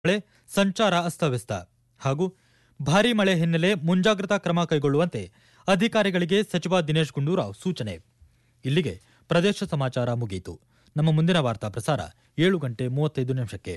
ಮಳೆ ಸಂಚಾರ ಅಸ್ತವ್ಯಸ್ತ ಹಾಗೂ ಭಾರೀ ಮಳೆ ಹಿನ್ನೆಲೆ ಮುಂಜಾಗ್ರತಾ ಕ್ರಮ ಕೈಗೊಳ್ಳುವಂತೆ ಅಧಿಕಾರಿಗಳಿಗೆ ಸಚಿವ ದಿನೇಶ್ ಗುಂಡೂರಾವ್ ಸೂಚನೆ ಇಲ್ಲಿಗೆ ಪ್ರದೇಶ ಸಮಾಚಾರ ಮುಗಿಯಿತು ನಮ್ಮ ಮುಂದಿನ ವಾರ್ತಾ ಪ್ರಸಾರ ಏಳು ಗಂಟೆ ಮೂವತ್ತೈದು ನಿಮಿಷಕ್ಕೆ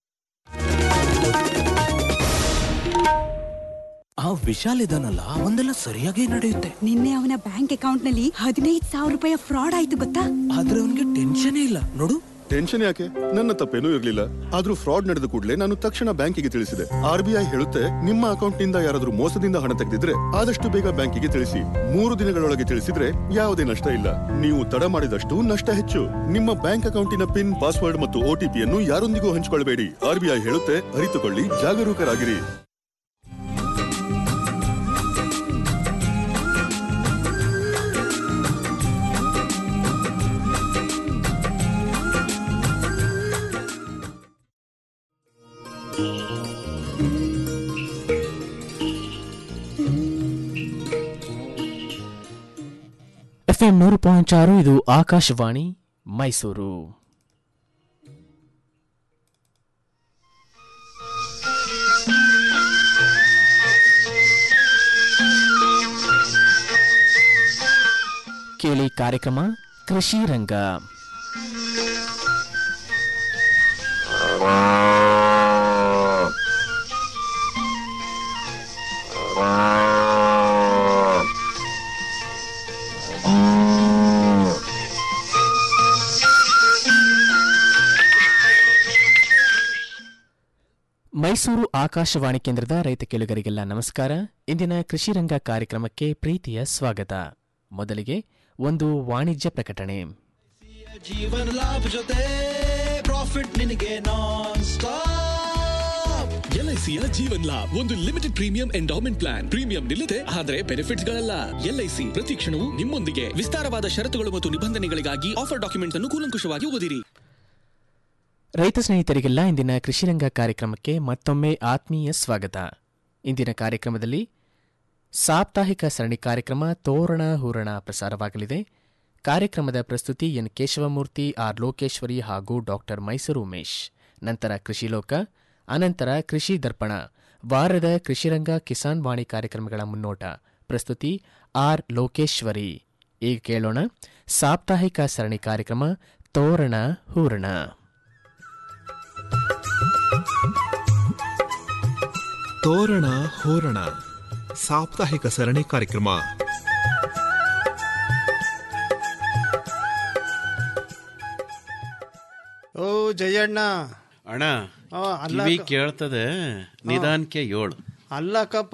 ಆ ವಿಶಾಲ್ ಇದಾನಲ್ಲ ಒಂದೆಲ್ಲ ಸರಿಯಾಗಿ ನಡೆಯುತ್ತೆ ನಿನ್ನೆ ಅವನ ಬ್ಯಾಂಕ್ ಅಕೌಂಟ್ ನಲ್ಲಿ ಹದಿನೈದು ಸಾವಿರ ರೂಪಾಯಿ ಫ್ರಾಡ್ ಆಯ್ತು ಗೊತ್ತಾ ಆದ್ರೆ ಅವನಿಗೆ ಟೆನ್ಷನ್ ಇಲ್ಲ ನೋಡು ಟೆನ್ಷನ್ ಯಾಕೆ ನನ್ನ ತಪ್ಪೇನೂ ಇರ್ಲಿಲ್ಲ ಆದ್ರೂ ಫ್ರಾಡ್ ನಡೆದ ಕೂಡಲೇ ನಾನು ತಕ್ಷಣ ಬ್ಯಾಂಕಿಗೆ ತಿಳಿಸಿದೆ ಆರ್ಬಿಐ ಹೇಳುತ್ತೆ ನಿಮ್ಮ ಅಕೌಂಟ್ ನಿಂದ ಯಾರಾದ್ರೂ ಮೋಸದಿಂದ ಹಣ ತೆಗೆದಿದ್ರೆ ಆದಷ್ಟು ಬೇಗ ಬ್ಯಾಂಕಿಗೆ ತಿಳಿಸಿ ಮೂರು ದಿನಗಳೊಳಗೆ ತಿಳಿಸಿದ್ರೆ ಯಾವುದೇ ನಷ್ಟ ಇಲ್ಲ ನೀವು ತಡ ಮಾಡಿದಷ್ಟು ನಷ್ಟ ಹೆಚ್ಚು ನಿಮ್ಮ ಬ್ಯಾಂಕ್ ಅಕೌಂಟಿನ ಪಿನ್ ಪಾಸ್ವರ್ಡ್ ಮತ್ತು ಒಟಿಪಿಯನ್ನು ಯಾರೊಂದಿಗೂ ಹಂಚಿಕೊಳ್ಳಬೇಡಿ ಆರ್ಬಿಐ ಹೇಳುತ್ತೆ ಅರಿತುಕೊಳ್ಳಿ ಜಾಗರೂಕರಾಗಿರಿ ಎಫ್ ಎಂ ನೂರು ಪಾಯಿಂಟ್ ಆರು ಇದು ಆಕಾಶವಾಣಿ ಮೈಸೂರು ಕೇಳಿ ಕಾರ್ಯಕ್ರಮ ಕೃಷಿ ರಂಗ ಮೈಸೂರು ಆಕಾಶವಾಣಿ ಕೇಂದ್ರದ ರೈತ ಕೇಳುಗರಿಗೆಲ್ಲ ನಮಸ್ಕಾರ ಇಂದಿನ ಕೃಷಿ ರಂಗ ಕಾರ್ಯಕ್ರಮಕ್ಕೆ ಪ್ರೀತಿಯ ಸ್ವಾಗತ ಮೊದಲಿಗೆ ಒಂದು ವಾಣಿಜ್ಯ ಪ್ರಕಟಣೆ ಜೀವನ ಲಾಭ ಜೊತೆ ಪ್ರಾಫಿಟ್ ನಿನಗೆ ನಾನ್ ಸ್ಟಾಪ್ ಎಲ್ಐಸಿಯ ಜೀವನ್ ಲಾಭ್ ಒಂದು limited premium endowment plan premium ನಿಲ್ಲದೆ ಆದರೆ ಬೆನಿಫಿಟ್ಸ್ ಗಳಲ್ಲ ಎಲ್ಐಸಿ ಪ್ರತಿ ಕ್ಷಣವೂ ನಿಮ್ಮೊಂದಿಗೆ ವಿಸ್ತಾರವಾದ ಷರತ್ತುಗಳು ಮತ್ತು ನಿಬಂಧನೆಗಳಿಗಾಗಿ ಆಫರ್ ಡಾಕ್ಯುಮೆಂಟ್ಸ್ ಅನ್ನು ಕೂಲಂಕುಷವಾಗಿ ಓದಿರಿ ರೈತ ಸ್ನೇಹಿತರಿಗೆಲ್ಲ ಇಂದಿನ ಕೃಷಿರಂಗ ಕಾರ್ಯಕ್ರಮಕ್ಕೆ ಮತ್ತೊಮ್ಮೆ ಆತ್ಮೀಯ ಸ್ವಾಗತ ಇಂದಿನ ಕಾರ್ಯಕ್ರಮದಲ್ಲಿ ಸಾಪ್ತಾಹಿಕ ಸರಣಿ ಕಾರ್ಯಕ್ರಮ ತೋರಣ ಹೂರಣ ಪ್ರಸಾರವಾಗಲಿದೆ ಕಾರ್ಯಕ್ರಮದ ಪ್ರಸ್ತುತಿ ಎನ್ ಕೇಶವಮೂರ್ತಿ ಆರ್ ಲೋಕೇಶ್ವರಿ ಹಾಗೂ ಡಾಕ್ಟರ್ ಮೈಸೂರು ಉಮೇಶ್ ನಂತರ ಕೃಷಿಲೋಕ ಅನಂತರ ಕೃಷಿ ದರ್ಪಣ ವಾರದ ಕೃಷಿರಂಗ ಕಿಸಾನ್ ವಾಣಿ ಕಾರ್ಯಕ್ರಮಗಳ ಮುನ್ನೋಟ ಪ್ರಸ್ತುತಿ ಆರ್ ಲೋಕೇಶ್ವರಿ ಈಗ ಕೇಳೋಣ ಸಾಪ್ತಾಹಿಕ ಸರಣಿ ಕಾರ್ಯಕ್ರಮ ತೋರಣ ಹೂರಣ ತೋರಣ ಹೋರಣ ಸಾಪ್ತಾಹಿಕ ಸರಣಿ ಕಾರ್ಯಕ್ರಮ ಓ ಜಯಣ್ಣ ಅಣ್ಣ ಆ, ಅಲ್ಲ ಕಿವಿ ಕ- ಕೇಳ್ತದೆ ನಿಧಾನಕ್ಕೆ ಏಳು ಅಲ್ಲಕ್ಕಪ್ಪ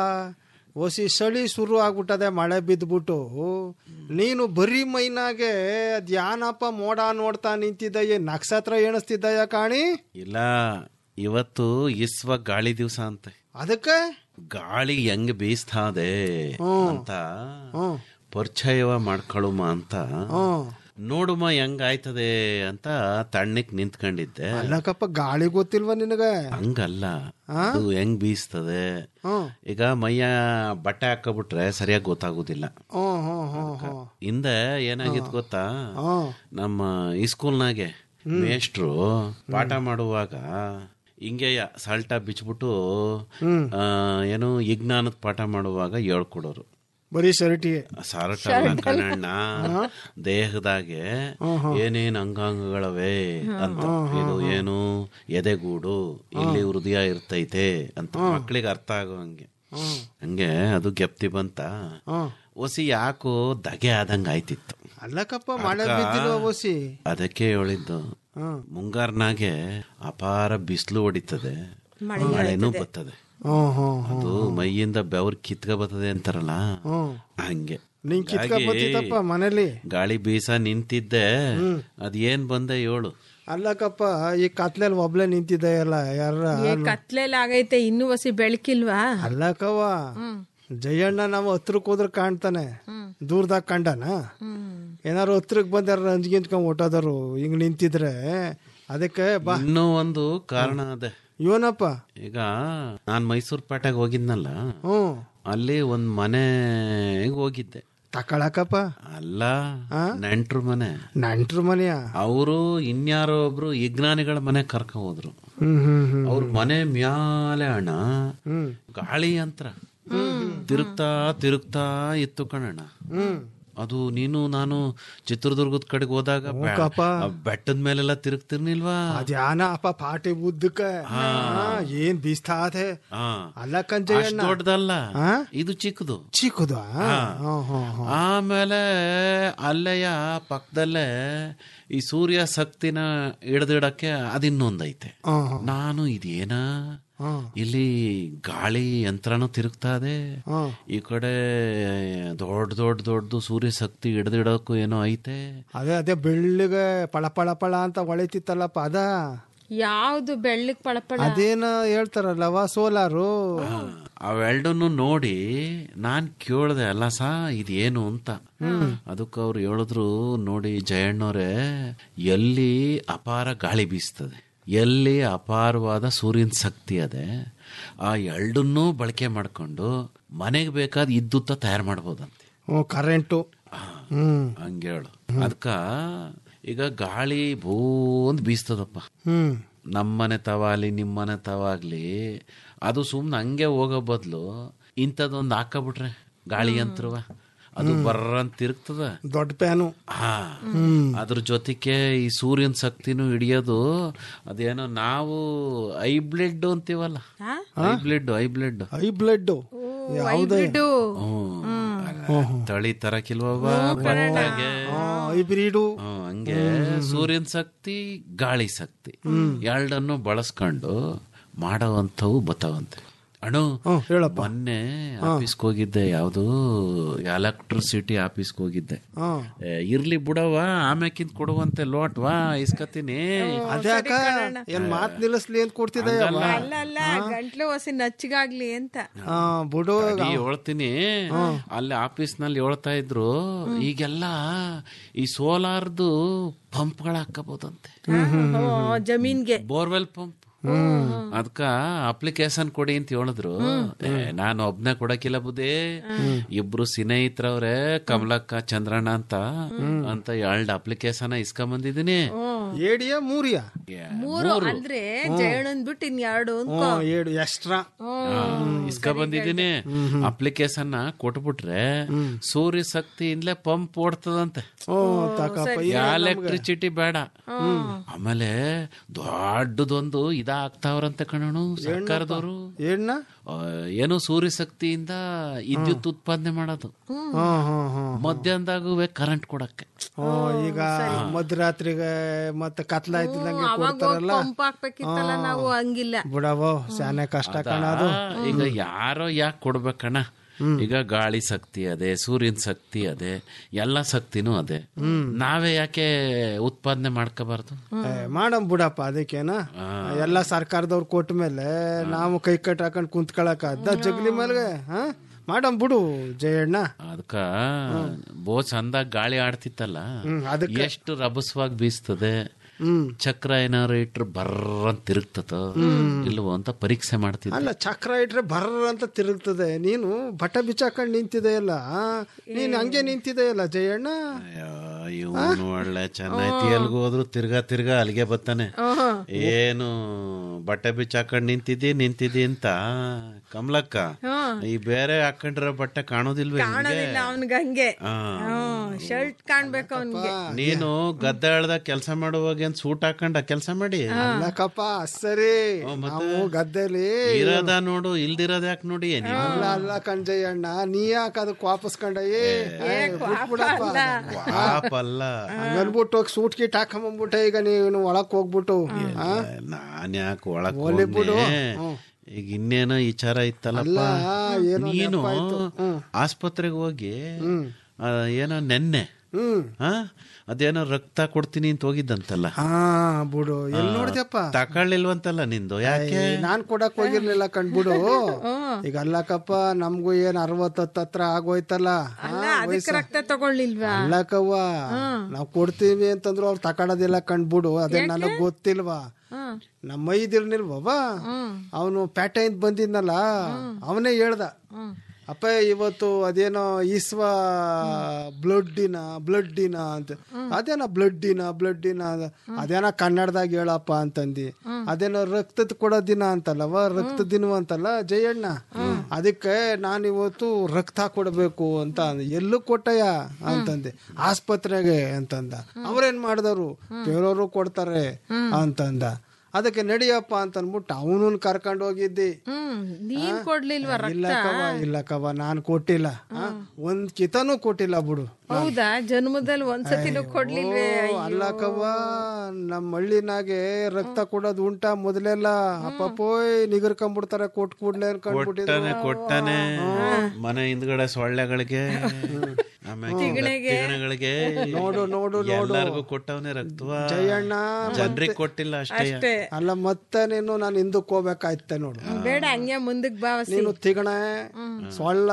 ಒಸಿ ಚಳಿ ಶುರು ಆಗ್ಬಿಟ್ಟದೆ ಮಳೆ ಬಿದ್ದ್ಬಿಟ್ಟು ನೀನು ಬರೀ ಮೈನಾಗೆ ಅದ್ಯಾನಪ್ಪ ಮೋಡ ನೋಡ್ತಾ ನಿಂತಿದ್ದಯ್ಯ ನಕ್ಷತ್ರ ಎಣಿಸ್ತಿದ್ದಯ್ಯ ಕಾಣಿ ಇಲ್ಲ ಇವತ್ತು ಇಸ್ವ ಗಾಳಿ ದಿವಸ ಅಂತೆ ಅದಕ್ಕೆ ಗಾಳಿ ಹೆಂಗ್ ಬೀಸ್ತಾದೆ ಹ್ಮ್. ಅಂತ ಹ್ಮ್. ಪರಿಚಯವ ಮಾಡ್ಕೊಳುಮ ಅಂತ ಹ್ಮ್ ನೋಡುಮ ಹೆಂಗ್ ಆಯ್ತದೆ ಅಂತ ತಣ್ಣಕ್ ನಿಂತ್ಕೊಂಡಿದ್ದೆ ಅಲ್ಲಕ್ಕಪ್ಪ ಗಾಳಿ ಗೊತ್ತಿಲ್ವ ನಿನಗೆ ಹಂಗಲ್ಲ ಆ? ಅದು ಹೆಂಗ್ ಬೀಸ್ತದೆ ಹ್ಮ್ ಈಗ ಮೈಯ ಬಟ್ಟೆ ಹಾಕಬಿಟ್ರೆ ಸರಿಯಾಗಿ ಗೊತ್ತಾಗುದಿಲ್ಲ ಹ್ಮ್ ಹ್ಮ್ ಹ್ಮ್ ಹ್ಮ್ ಹಿಂದೆ ಏನಾಗಿತ್ತು ಗೊತ್ತಾ ಹ್ಮ್ ನಮ್ಮ ಈ ಸ್ಕೂಲ್ನಾಗೆ ಮೇಷ್ಟ್ರು ಪಾಠ ಮಾಡುವಾಗ ಹಿಂಗೆಯ ಸಾಲ್ಟ ಬಿಚ್ಬಿಟ್ಟು ಆ, ಏನು ವಿಜ್ಞಾನದ ಪಾಠ ಮಾಡುವಾಗ ಹೇಳ್ಕೊಡೋರು ಬರೀ ಶರ್ಟಿ ಸಾರಟ ಕಣಣ್ಣ ದೇಹದಾಗೆ ಏನೇನ್ ಅಂಗಾಂಗಗಳವೆ ಅಂತ ಇದು ಏನು ಎದೆಗೂಡು ಇಲ್ಲಿ ಹೃದಯ ಇರ್ತೈತೆ ಅಂತ ಮಕ್ಳಿಗೆ ಅರ್ಥ ಆಗೋ ಹಂಗೆ ಹಂಗೆ ಅದು ಗೆಪ್ತಿ ಬಂತ ಹ್ಮ್ ಒಸಿ ಯಾಕೋ ದಗೆ ಆದಂಗ ಆಯ್ತಿತ್ತು ಅಲ್ಲಕ್ಕಪ್ಪ ಮಳೆ ಅದ್ಕ ಬಿದ್ದಿಲ್ವ ಒಸಿ ಅದಕ್ಕೆ ಹೇಳಿದ್ದು ಹ್ಮ್ ಮುಂಗಾರ್ನಾಗೆ ಅಪಾರ ಬಿಸಿಲು ಹೊಡಿತದೆ ಮಳೆನೂ ಬರ್ತದೆ ಹ್ಮ್ ಹ್ಮ್ ಅದು ಮೈಯಿಂದ ಬೆವ್ರ ಕಿತ್ಕ ಬರ್ತದೆ ಅಂತಾರಲ್ಲ ಹ್ಮ್ ಹಂಗೆ ನೀನ್ ಕಿತ್ಕ ಹಾಗಾಗಿ ಬತ್ತಿತ್ತಪ್ಪ ಮನೇಲಿ ಗಾಳಿ ಬೀಸ ನಿಂತಿದ್ದೆ ಅದೇನ್ ಬಂದೆ ಏಳು ಅಲ್ಲಕ್ಕಪ್ಪ ಈ ಕತ್ಲೆಲ್ ಒಬ್ಳೆ ನಿಂತಿದ್ದೆಯಲ್ಲ ಯಾರ ಏ ಕತ್ಲೆಲ್ಲ ಆಗೈತೆ ಇನ್ನೂ ಹೊಸಿ ಬೆಳಕಿಲ್ವಾ ಅಲ್ಲಕ್ಕವ್ವ ಜಯಣ್ಣ ನಾವು ಹತ್ರಕ್ ಹೋದ್ರೆ ಕಾಣ್ತಾನೆ ದೂರದಾಗ ಕಂಡನ ಏನಾರು ಹತ್ರಕ್ ಬಂದಾರ ಅಂಜ್ಗಿಂತ್ಕೊಂಡ್ ಹೊಟ್ಟೋದರು ಹಿಂಗ್ ನಿಂತಿದ್ರೆ ಅದಕ್ಕೆ ಬಾ ಇನ್ನೂ ಒಂದು ಕಾರಣ ಅದೇ ಇವನಪ್ಪ ಈಗ ನಾನ್ ಮೈಸೂರ್ ಪೇಟೆಗೆ ಹೋಗಿದ್ನಲ್ಲ ಹ್ಮ್ ಅಲ್ಲಿ ಒಂದ್ ಮನೆಗೆ ಹೋಗಿದ್ದೆ ತಕೊಳಕಪ್ಪ ಅಲ್ಲ ನೆಂಟ್ರು ಮನೆ ನಂಟ್ರು ಮನೆಯ ಅವರು ಇನ್ಯಾರೋ ಒಬ್ರು ವಿಜ್ಞಾನಿಗಳ ಮನೆ ಕರ್ಕ ಹೋದ್ರು ಹ್ಮ್ ಹ್ಮ್ ಹ್ಮ್ ಅವ್ರ ಮನೆ ಮ್ಯಾಲೆ ಅಣ್ಣ ಹ್ಮ್ ಗಾಳಿ ಯಂತ್ರ ತಿರುಗ್ತಾ ತಿರುಗ್ತಾ ಇತ್ತು ಕಣಣ್ಣ ಹ್ಮ್ ಅದು ನೀನು ನಾನು ಚಿತ್ರದುರ್ಗದ ಕಡೆಗೆ ಹೋದಾಗ ಬೆ- ಹೋಗಪ್ಪ. ಆ ಬೆಟ್ಟದ ಮೇಲೆಲ್ಲ ತಿರುಗ್ತಿರ್ನಿಲ್ವಾ ಅದ್ಯಾನ ಅಪ್ಪ ಪಾಟಿ ಉದ್ದಕ್ಕೆ ಹಾ, ಏನ್ ಬೀಸ್ತಾ ಅದೆ ಹಾ. ಅಲ್ಲ ಅಷ್ಟ್ ಕಂಜಯ್ಯಣ್ಣ ದೊಡ್ಡದಲ್ಲ ಹಾ? ಇದು ಚಿಕ್ಕದು ಚಿಕ್ಕದ ಹಾ. ಆಮೇಲೆ ಅಲ್ಲೆಯ ಪಕ್ಕದಲ್ಲೇ ಈ ಸೂರ್ಯ ಶಕ್ತಿನ ಹಿಡ್ದಿಡಕ್ಕೆ ಅದಿನ್ನೊಂದೈತೆ ನಾನು ಇದೇನ ಇಲ್ಲಿ ಗಾಳಿ ಯಂತ್ರನೂ ತಿರುಗ್ತಾ ಇದೆ ಈ ಕಡೆ ದೊಡ್ಡ ದೊಡ್ಡ ದೊಡ್ಡದು ಸೂರ್ಯ ಶಕ್ತಿ ಹಿಡ್ದಿಡಕ್ಕೂ ಏನೋ ಐತೆ ಅದೇ ಅದೇ ಬೆಳ್ಳಿಗೆ ಪಳ ಪಳ ಪಳ ಅಂತ ಹೊಳಿತಿತ್ತಲ್ಲಪ್ಪ ಅದ ಯಾವ್ದು ಬೆಳ್ಳಕ್ ಪಳಪಳ ಅದೇನ ಹೇಳ್ತಾರಲ್ಲವ ಸೋಲಾರು ಅವೆರಡನ್ನು ನೋಡಿ ನಾನ್ ಕೇಳ್ದೆ ಅಲ್ಲ ಸಾ ಇದೇನು ಅಂತ ಅದಕ್ಕೆ ಅವ್ರು ಹೇಳಿದ್ರು ನೋಡಿ ಜಯಣ್ಣವ್ರೆ ಎಲ್ಲಿ ಅಪಾರ ಗಾಳಿ ಬೀಸ್ತದೆ ಎಲ್ಲಿ ಅಪಾರವಾದ ಸೂರ್ಯನ ಶಕ್ತಿ ಅದೆ ಆ ಎರಡನ್ನೂ ಬಳಕೆ ಮಾಡ್ಕೊಂಡು ಮನೆಗೆ ಬೇಕಾದ ಇದ್ದುತ್ತ ತಯಾರು ಮಾಡ್ಬೋದಂತೆ ಹ್ಞೂ ಕರೆಂಟು ಹ್ಮ್ ಹಂಗೇಳು ಅದಕ್ಕ ಈಗ ಗಾಳಿ ಭೂ ಅಂತ ಬೀಸ್ತದಪ್ಪ ಹ್ಮ್ ನಮ್ಮನೆ ತವಾಗ್ಲಿ ನಿಮ್ಮನೆ ತವಾಗ್ಲಿ ಅದು ಸುಮ್ನೆ ಹಂಗೆ ಹೋಗೋ ಬದಲು ಇಂಥದ್ದೊಂದು ಹಾಕಬಿಟ್ರೆ ಗಾಳಿ ಯಂತ್ರವ ಅದು ಬರ್ರಂತ ತಿರುಗ್ತದ ದೊಡ್ಡ ಪ್ಯಾನು ಹಾ ಅದ್ರ ಜೊತೆಗೆ ಈ ಸೂರ್ಯನ ಶಕ್ತಿನೂ ಹಿಡಿಯೋದು ಅದೇನೋ ನಾವು ಐ ಬ್ಲೆಡ್ ಅಂತೀವಲ್ಲ hybrid hybrid hybrid ಯಾವ್ದೇ ತಳಿ ತರಕಿಲ್ವವ ಬಟ್ಟೆಗೆ ಐ ಬ್ರೀಡು ಹ್ಮ್, ಹಂಗೆ ಸೂರ್ಯನ ಶಕ್ತಿ ಗಾಳಿ ಶಕ್ತಿ ಎರಡನ್ನು ಬಳಸ್ಕೊಂಡು ಮಾಡೋವಂಥವು ಬತ್ತಾವಂತೆ ಅಣ್ಣು ಮೊನ್ನೆ ಆಫೀಸ್ಗೆ ಹೋಗಿದ್ದೆ ಯಾವುದು ಎಲೆಕ್ಟ್ರಿಸಿಟಿ ಆಫೀಸ್ಗೆ ಹೋಗಿದ್ದೆ ಹ್ಮ್ ಏ, ಇರ್ಲಿ ಬಿಡವ ಆಮ್ಯಾಕಿಂತ ಕೊಡುವಂತೆ ಲೋಟ್ವಾ ಇಸ್ಕತೀನಿ ಅದ್ಯಾಕ ಏನ್ ಮಾತ್ ನಿಲ್ಲಿಸ್ಲಿ ಅಂತ ಕೊಡ್ತಿದ್ದ ಅಲ್ಲ ಅಲ್ಲ ಗಂಟ್ಲು ಹೊಸಿ ನಚ್ಚಿಗಾಗ್ಲಿ ಅಂತ ಹಾ ಬಿಡು ತಡಿ, ಹೇಳ್ತೀನಿ ಅಲ್ಲಿ ಆಫೀಸ್ ನಲ್ಲಿ ಹೇಳ್ತಾ ಇದ್ರು ಈಗೆಲ್ಲ ಈ ಸೋಲಾರ್ದು ಪಂಪ್ಗಳು ಹಾಕಬಹುದಂತೆ ಓ, ಜಮೀನ್ಗೆ ಬೋರ್ವೆಲ್ ಪಂಪ್ ಅದಕ್ಕ ಅಪ್ಲಿಕೇಶನ್ ಕೊಡಿ ಅಂತ ಹೇಳಿದ್ರು ಏ, ನಾನು ಒಬ್ನೇ ಕೊಡಕಿಲ್ಲ ಬುದೇ ಇಬ್ರು ಸ್ನೇಹಿತರವ್ರೆ ಕಮಲಕ್ಕ ಚಂದ್ರಣ್ಣ ಅಂತ ಅಂತ ಎರಡು ಅಪ್ಲಿಕೇಶನ್ ಇಸ್ಕೊಂಡ್ ಬಂದಿದ್ದೀನಿ ಏಡಿಯ ಮೂರಿಯ ಮೂರು ಅಂದ್ರೆ ಜಯಣ್ಣನ್ ಬಿಟ್ಟು ಇನ್ ಎರಡು ಅನ್ಕೋ ಹ್ಮ್ ಏಡು ಎಕ್ಸ್ಟ್ರಾ ಇಸ್ಕ ಬಂದಿದ್ದೀನಿ ಅಪ್ಲಿಕೇಶನ್ ಕೊಟ್ಬಿಟ್ರೆ ಸೂರ್ಯ ಶಕ್ತಿಯಿಂದಲೇ ಪಂಪ್ ಓಡ್ತದಂತೆ ಓ ತಕಪ್ಪ ಎಲೆಕ್ಟ್ರಿಸಿಟಿ ಬೇಡ ಆಮೇಲೆ ದೊಡ್ಡದೊಂದು ಇದಾಗ್ತಾವ್ರಂತೆ ಕಣನು ಸರ್ಕಾರದವರು ಏಣ್ಣ ಆ, ಏನು ಸೂರ್ಯ ಶಕ್ತಿಯಿಂದ ವಿದ್ಯುತ್ ಉತ್ಪಾದನೆ ಮಾಡೋದು ಹ್ಮ್ ಹ್ಮ್ ಹ್ಮ್ ಮಧ್ಯಾಹ್ನದಾಗೂ ಕರೆಂಟ್ ಕೊಡಕ್ಕೆ ಓ ಈಗ ಮಧ್ಯರಾತ್ರಿಗೆ ಮತ್ತೆ ಕತ್ಲಾಯ್ತಿದಂಗೆ ಅವಾಗ ಕೊಡ್ತಾರಲ್ಲ ಪಂಪ್ ಹಾಕ್ಬೇಕಿತ್ತಲ್ಲ ನಾವು ಹಂಗಿಲ್ಲ ಬಿಡವೋ ಸ್ಯಾನೆ ಕಷ್ಟ ಕಣ ಅದು ಈಗ ಯಾರೋ ಯಾಕೆ ಕೊಡ್ಬೇಕಣ್ಣ ಈಗ ಗಾಳಿ ಶಕ್ತಿ ಅದೇ ಸೂರ್ಯನ ಶಕ್ತಿ ಅದೇ ಎಲ್ಲ ಶಕ್ತಿನೂ ಅದೇ ನಾವೇ ಯಾಕೆ ಉತ್ಪಾದನೆ ಮಾಡ್ಕೋಬಾರ್ದು ಏ, ಮಾಡಮ್ ಬಿಡಪ್ಪ ಅದಕ್ಕೇನ ಎಲ್ಲ ಸರ್ಕಾರದವ್ರು ಕೊಟ್ಟ ಮೇಲೆ ನಾವು ಕೈ ಕಟ್ ಹಾಕೊಂಡ್ ಕುಂತ್ಕೊಳಕ ಅದ ಜಗ್ಲಿ ಮೇಲೆ ಹಾ ಮಾಡಮ್ ಬಿಡು ಜಯಣ್ಣ ಅದಕ್ಕ ಬೋ ಚಂದಾಗ ಗಾಳಿ ಆಡ್ತಿತ್ತಲ್ಲ ಹ್ಮ್, ಅದಕ್ಕೆ- ಎಷ್ಟು ರಭಸವಾಗಿ ಬೀಸ್ತದೆ ಹ್ಮ್ ಚಕ್ರ ಏನಾರು ಇಟ್ರೆ ಬರ್ರಂತ ತಿರುಗ್ತದ ಇಲ್ವೋ ಅಂತ ಪರೀಕ್ಷೆ ಮಾಡ್ತಿದ್ದೆ ಅಲ್ಲ ಚಕ್ರ ಇಟ್ರೆ ಬರ್ರ ಅಂತ ತಿರುಗ್ತದೆ ನೀನು ಬಟ್ಟ ಬಿಚ್ಚಾಕೊಂಡ್ ನಿಂತಿದೆಯಲ್ಲ ನೀನ್ ಹಂಗೆ ನಿಂತಿದೆಯಲ್ಲ ಜಯಣ್ಣ ಇವನು ಒಳ್ಳೆ ಚೆನ್ನಾಗಿ ಎಲ್ಗೂ ಹೋದ್ರು ತಿರ್ಗಾ ತಿರ್ಗಾ ಅಲ್ಲಿಗೆ ಬರ್ತಾನೆ ಏನು ಬಟ್ಟೆ ಬಿಚ್ಚ ಹಾಕೊಂಡ್ ನಿಂತಿದ್ದಿ ನಿಂತಿದ್ದಿ ಅಂತ ಕಮಲಕ್ಕ ಈ ಬೇರೆ ಹಾಕೊಂಡ್ರ ಬಟ್ಟೆ ಕಾಣೋದಿಲ್ವೇ ನಿನ್ಗೆ? ಕಾಣೋದಿಲ್ಲ ಅವನ್ಗೆ ಹಂಗೆ ಆ. ಶರ್ಟ್ ಕಾಣ್ಬೇಕು ಅವನ್ಗೆ ನೀನು ಗದ್ದೆ ಹೇಳ್ದಾಗ ಕೆಲಸ ಮಾಡುವಾಗ ಏನ್ ಸೂಟ್ ಹಾಕೊಂಡ ಕೆಲಸ ಮಾಡಿ ಅಲ್ಲಕಪ್ಪ ಸರಿ ನಾವು ಗದ್ದೆಲಿ ಇರೋದ ನೋಡು ಇಲ್ದಿರೋದ್ ಯಾಕೆ ನೋಡಿ ನೀವು ಅಲ್ಲ ಅಲ್ಲ ಕಣ್ಜಯ್ಯಣ್ಣ ನೀ ಯಾಕೆ ಅದಕ್ಕೆ ವಾಪಸ್ಕೊಂಡ ಏ ಏ, ಬಿಟ್ಬಿಡಪ್ಪ ಪಾಪ ಅಲ್ಲ ಹಂಗನ್ಬಿಟ್ಟು ಹೋಗಿ ಸೂಟ್ ಕೀಟ್ ಹಾಕೊಂಬಂದ್ಬಿಟ್ಟೆ ಈಗ ನೀನು ಒಳಕ್ ಹೋಗ್ಬಿಟ್ಟು ಆ? ನಾನ್ ಯಾಕೆ ಒಳಕ್ ಹೋಗ್ಲಿ ಬಿಡು. ಹೋಗ್ನೆ? ಹ್ಮ್. ಈಗ ಇನ್ನೇನೋ ವಿಚಾರ ಇತ್ತಲ್ಲಪ್ಪ ಅಲ್ಲ, ಏನೋ ನೀನು ನೆನ್ಪಾಯ್ತು. ಹ್ಮ್. ಆಸ್ಪತ್ರೆಗೆ ಹೋಗಿ ಆ, ಏನೋ ನೆನ್ನೆ ಹ್ಮ್ ಆ ಅದೇನೋ ರಕ್ತ ಕೊಡ್ತೀನಿ ಅಂತ ಹೋಗಿದ್ದಂತಲ್ಲ ಹಾ ಬಿಡು ಎಲ್ಲಿ ನೋಡ್ದ್ಯಪ್ಪ ತಕೊಳ್ಳಿಲ್ವಂತಲ್ಲ ನಿಂದು ಯಾಕೆ ನಾನ್ ಕೊಡಕ್ ಹೋಗಿರ್ಲಿಲ್ಲ ಕಣ್ಬಿಡು ಈಗ ಅಲ್ಲಕಪ್ಪ ನಮ್ಗೂ ಏನ್ ಅರವತ್ತತ್ತು ಹತ್ರ ಆಗೋಯ್ತಲ್ಲ ಆ, ಅದಕ್ಕೆ ವಯಸ್ಸು. ರಕ್ತ ತಗೊಳ್ಳಿಲ್ವಾ ಅಲ್ಲಕವ್ವ ನಾವ್ ಕೊಡ್ತೀವಿ ಅಂತಂದ್ರು ಅವ್ರು ತಕೊಳೋದಿಲ್ಲ ಕಂಡ್ಬಿಡು ಅದೇ ನನಗ್ ಗೊತ್ತಿಲ್ವಾ ನಮ್ಮ ಮೈದಿರ್ನಿಲ್ವವ ಅವನು ಪೇಟೆಯಿಂದ ಬಂದಿದ್ನಲ್ಲ ಅವನೇ ಹೇಳ್ದ ಅಪ್ಪ ಇವತ್ತು ಅದೇನೋ ಈಸ್ವ ಬ್ಲಡ್ಡಿನ ಬ್ಲಡ್ಡಿನ ಅಂತ ಅದೇನೋ ಬ್ಲಡ್ಡಿನ ಬ್ಲಡ್ಡಿನ ಅದೇನೋ ಕನ್ನಡದಾಗ ಹೇಳಪ್ಪ ಅಂತಂದಿ ಅದೇನೋ ರಕ್ತದ ಕೊಡೋ ದಿನ ಅಂತಲ್ಲವ ರಕ್ತ ದಿನ ಅಂತಲ್ಲ ಜಯಣ್ಣ ಅದಕ್ಕೆ ನಾನು ಇವತ್ತು ರಕ್ತ ಕೊಡಬೇಕು ಅಂತ ಅಂದೆ. ಎಲ್ಲೂ ಕೊಟ್ಟಯ್ಯ ಅಂತಂದೆ ಆಸ್ಪತ್ರೆಗೆ ಅಂತಂದ ಅವ್ರೇನ್ ಮಾಡಿದವರು ಬೇರೆಯವರು ಕೊಡ್ತಾರೆ ಅಂತಂದ ಅದಕ್ಕೆ ನಡಿಯಪ್ಪ ಅಂತ ಅಂದ್ಬಿಟ್ಟು ಅವನನ್ನ ಕರ್ಕೊಂಡು ಹೋಗಿದ್ದಿ ಹ್ಮ್ ನೀನ್ ಕೊಡ್ಲಿಲ್ವಾ ಇಲ್ಲ ರಕ್ತ ಕವ ಇಲ್ಲ ಕವ ನಾನು ಕೊಟ್ಟಿಲ್ಲ ಆ, ಒಂದ್ ಕಿತನೂ ಕೊಟ್ಟಿಲ್ಲ ಬಿಡು ಹೌದಾ ಜನ್ಮದಲ್ಲಿ ಒಂದ್ಸತಿನೂ ಕೊಡ್ಲಿಲ್ವೇ ಓ, ಅಲ್ಲ ಕವ್ವ ನಮ್ಮ ಹಳ್ಳಿನಾಗೆ ರಕ್ತ ಕೊಡೋದು ಉಂಟಾ ಮೊದಲೆಲ್ಲ ಅಪ್ಪಪ್ಪೋಯ್ ನಿಗರ್ಕೊಂಡ್ಬಿಡ್ತಾರೆ ಕೊಟ್ ಕೂಡ್ಲೆ ಕೊಟ್ಟಾನೆ ಅನ್ಕೊಂಡ್ಬಿಟ್ಟಿದ್ರು ಕೊಟ್ಟಾನೆ ಮನೆ ಹಿಂದ್ಗಡೆ ಸೊಳ್ಳೆಗಳಿಗೆ ಆಮೇಲೆ ತಿಗಣೆಗಳಿಗೆ ನೋಡು ನೋಡು ನೋಡು ಎಲ್ಲಾರ್ಗೂ ಕೊಟ್ಟವನೇ ರಕ್ತವ ಜಯಣ್ಣ ಜನರಿಗೆ ಕೊಟ್ಟಿಲ್ಲ ಅಷ್ಟೇ ಅಷ್ಟೇ ಅಲ್ಲ ಮತ್ತೆ ನೀನು ನಾನು ಹಿಂದಕ್ಕೆ ಹೋಗ್ಬೇಕಾಯ್ತೆ ನೋಡು ಬೇಡ ಹಂಗೆ ಮುಂದಕ್ ಬಾವಸಿ ನೀನು ತಿಗಣೆ ಸೊಳ್ಳ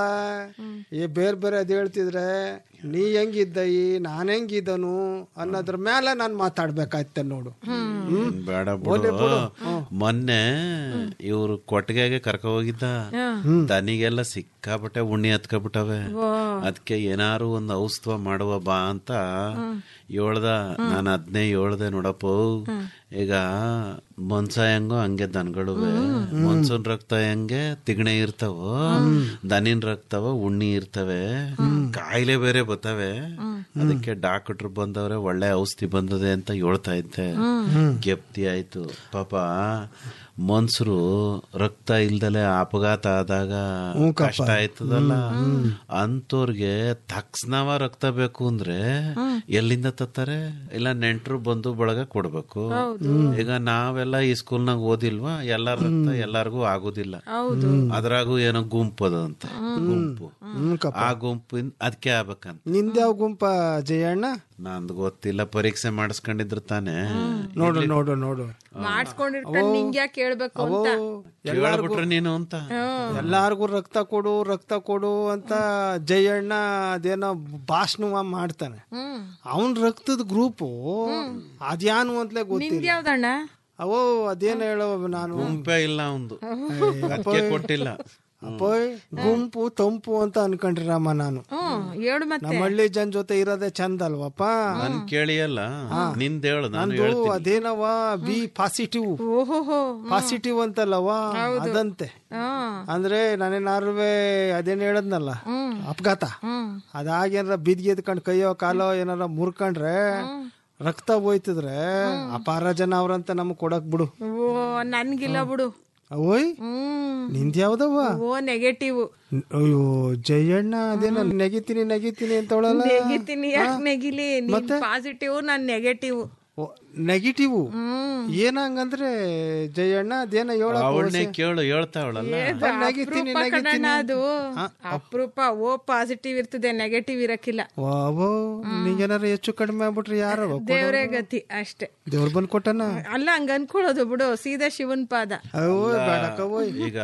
ಈ ಬೇರೆ ಬೇರೆ ಅದ್ ಹೇಳ್ತಿದ್ರೆ ನೀ ಹೆಂಗಿದ್ದಯಿ ನಾನ್ ಹೆಂಗಿದ್ದನು ಅನ್ನೋದ್ರ ಮೇಲೆ ನಾನ್ ಮಾತಾಡ್ಬೇಕಾಯ್ತೆ ನೋಡು ಹ್ಮ್ ಬೇಡ ಬಿಡು ಮೊನ್ನೆ ಇವ್ರು ಕೊಟ್ಟಿಗೆಗೆ ಕರ್ಕ ಹೋಗಿದ್ದ ದನಿಗೆಲ್ಲ ಸಿಕ್ಕಾಪಟ್ಟೆ ಉಣ್ಣಿ ಹತ್ಕೊಬಿಟ್ಟವೆ ಅದಕ್ಕೆ ಏನಾರು ಒಂದು ಔಷಧ ಮಾಡುವ ಬಾ ಅಂತ ಹೇಳ್ದ ನಾನು ಅದ್ನೇ ಹೇಳ್ದೆ ನೋಡಪ್ಪ ಈಗ ಮೊನ್ಸ ಹೆಂಗೋ ಹಂಗೆ ದನಗಳುವೆ ಮೊನ್ಸನ್ ರಕ್ತ ಹೆಂಗೆ ತಿಗಣೆ ಇರ್ತಾವೋ ದನಿನ್ ರಕ್ತವ ಉಣ್ಣಿ ಇರ್ತವೆ ಕಾಯಿಲೆ ಬೇರೆ ಬರ್ತವೆ ಅದಕ್ಕೆ ಡಾಕ್ಟರ್ ಬಂದವ್ರೆ ಒಳ್ಳೆ ಔಷಧಿ ಬಂದದೆ ಅಂತ ಹೇಳ್ತಾ ಇದ್ದೆ ಗೆಪ್ತಿ ಆಯ್ತು ಪಾಪ ಮನ್ಸರು ರಕ್ತ ಇಲ್ದಲೆ ಅಪಘಾತ ಆದಾಗ ಕಷ್ಟ ಆಯ್ತದಲ್ಲ ಅಂತವ್ರಿಗೆ ತಕ್ಷಣವ ರಕ್ತ ಬೇಕು ಅಂದ್ರೆ ಎಲ್ಲಿಂದ ತತ್ತಾರೆ ಇಲ್ಲ ನೆಂಟರು ಬಂದು ಬಳಗ ಕೊಡ್ಬೇಕು ಈಗ ನಾವೆಲ್ಲ ಈ ಸ್ಕೂಲ್ನಾಗ ಓದಿಲ್ವಾ ಎಲ್ಲಾರ ರಕ್ತ ಎಲ್ಲಾರ್ಗೂ ಆಗೋದಿಲ್ಲ ಅದ್ರಾಗೂ ಏನೋ ಗುಂಪು ಅದಂತೆ ಗುಂಪು ಆ ಗುಂಪಿನ ಅದಕ್ಕೆ ಆಗ್ಬೇಕಂತ ನಿಂದ್ಯಾವ ಗುಂಪ ಜಯಣ್ಣ ನಂದು ಗೊತ್ತಿಲ್ಲ ಪರೀಕ್ಷೆ ಮಾಡಿಸ್ಕೊಂಡಿದ್ರು ತಾನೆ ನೋಡು ನೋಡು ನೋಡು ಮಾಡಿಸ್ಕೊಂಡಿರ್ತಾನೆ ನಿಂಗೆ ಯಾಕೆ ಕೇಳ್ಬೇಕು ಅಂತ ಕೇಳ್ಬಿಟ್ರೆ ನೀನು ಅಂತ ಎಲ್ಲಾರ್ಗು ರಕ್ತ ಕೊಡು ರಕ್ತ ಕೊಡು ಅಂತ ಜಯಣ್ಣ ಅದೇನೋ ಭಾಷಣ ಮಾಡ್ತಾನೆ ಅವನ್ ರಕ್ತದ ಗ್ರೂಪು ಅದ್ಯಾನು ಅಂತಲೇ ಗೊತ್ತಿಲ್ಲ ಯಾವ್ದಣ್ಣ ಅವೋ ಅದೇನು ಹೇಳೋ ನಾನು ಗುಂಪೇ ಇಲ್ಲ ಅವಂದು ಅದಕ್ಕೆ ಕೊಟ್ಟಿಲ್ಲ ಅಪ್ಪೋಯ್ ಗುಂಪು ತಂಪು ಅಂತ ಅನ್ಕೊಂಡ್ರಿರಮ್ಮ ನಾನು ಹ್ಮ್ ಹೇಳು ಮತ್ತೆ ನಮ್ಮ ಹಳ್ಳಿ ಜನ ಜೊತೆ ಇರೋದೇ ಚಂದ ಅಲ್ವಪ್ಪ ನನ್ ಕೇಳಿಯಲ್ಲ ನಿಂದ ಹೇಳು ನಾನು ನಂದು ಹೇಳ್ತೀನಿ ಅದೇನವ ಬಿ ಪಾಸಿಟಿವ್ ಓಹೋಹೋ ಪಾಸಿಟಿವ್ ಅಂತಲ್ಲವ ಅದಂತೆ ಹಾ ಅಂದ್ರೆ ನಾನೇನಾರುವೆ ಅದೇನ್ ಹೇಳದ್ನಲ್ಲ ಅಪಘಾತ ಅದಾಗೇನಾರ ಬಿದ್ಗೆದ್ಕೊಂಡ್ ಕೈಯೋ ಕಾಲೋ ಏನಾರ ಮುರ್ಕೊಂಡ್ರೆ ರಕ್ತ ಹೋಯ್ತಿದ್ರೆ ಅಪಾರ ಜನ ಅವ್ರಂತ ನಮಗ್ ಕೊಡಕ್ ಬಿಡು ಓ ನನ್ಗಿಲ್ಲ ಬಿಡು ಓಯ್ ಹ್ಮ್ ನಿಂದ ಯಾವ್ದವ್ವ ಓ ನೆಗೆಟಿವ್ ಅಯ್ಯೋ ಜಯಣ್ಣ ಅದೇನ ನೆಗಿತೀನಿ ನೆಗಿತೀನಿ ಅಂತ ನೆಗಿತೀನಿ ಯಾಕೆ ನೆಗಿಲಿ ನೀನ್ ಪಾಸಿಟಿವ್ ನಾನ್ ನೆಗೆಟಿವ್ ನೆಗೆಟಿವ್ ಏನಂಗಂದ್ರೆ ಜಯಣ್ಣ ಅದೇನ ಅವಳನ್ನೇ ಕೇಳು ಹೇಳ್ತಾವಳಲ್ಲ ನೆಗಿತೀನಿ ಅಪರೂಪ ಕಣಣ್ಣ ನೆಗಿತೀನಿ ಅದು ಅಪರೂಪ ಓ ಪಾಸಿಟಿವ್ ಇರ್ತದೆ ನೆಗೆಟಿವ್ ಇರಕ್ಕಿಲ್ಲ ವಾವೋ ನಿಂಗೇನಾರ ಹೆಚ್ಚು ಕಡಿಮೆ ಆಗ್ಬಿಟ್ರೆ ಯಾರವ ದೇವ್ರೇ ಗತಿ ಅಷ್ಟೇ ದೇವ್ರ ಬಂದ್ ಕೊಟ್ಟನ ಅಲ್ಲ ಹಂಗ ಅನ್ಕೊಳ್ಳೋದು ಬಿಡು ಸೀದಾ ಶಿವನ್ ಪಾದ ಓಯ್ ಬೇಡಕ್ಕವೋಯ್ ಈಗ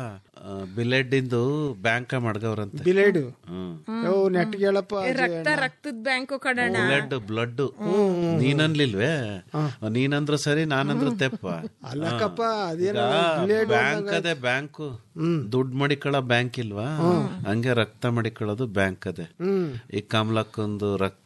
ಬಿಲೆಡ್ ಇಂದು ಬ್ಯಾಂಕ್ ಮಾಡ್ಗವ್ರಂತೆ ಬಿಲೇಡು ಹ್ಮ್ ಓ ನೆಟ್ಗೆ ಹೇಳಪ್ಪ ರಕ್ತ ರಕ್ತದ ಬ್ಯಾಂಕು ಕಡಣ ಬ್ಲಡ್ ಬ್ಲಡ್ ನೀನನ್ಲಿಲ್ವೇ ನೀನಂದ್ರ ಸರಿ ನಾನಂದ್ರ ತೆಪ್ಪ ಅಲ್ಲಕ್ಕಪ್ಪ ಅದೇನೋ ಬ್ಯಾಂಕ್ ಅದೇ ಬ್ಯಾಂಕು ದುಡ್ಡು ಮಡಿಕೊಳ್ಳೋ ಬ್ಯಾಂಕ್ ಇಲ್ವಾ ಹಂಗೆ ರಕ್ತ ಮಡಿಕೊಳ್ಳೋದು ಬ್ಯಾಂಕ್ ಅದೇ ಈ ಕಮಲಕ್ಕೊಂದು ರಕ್ತ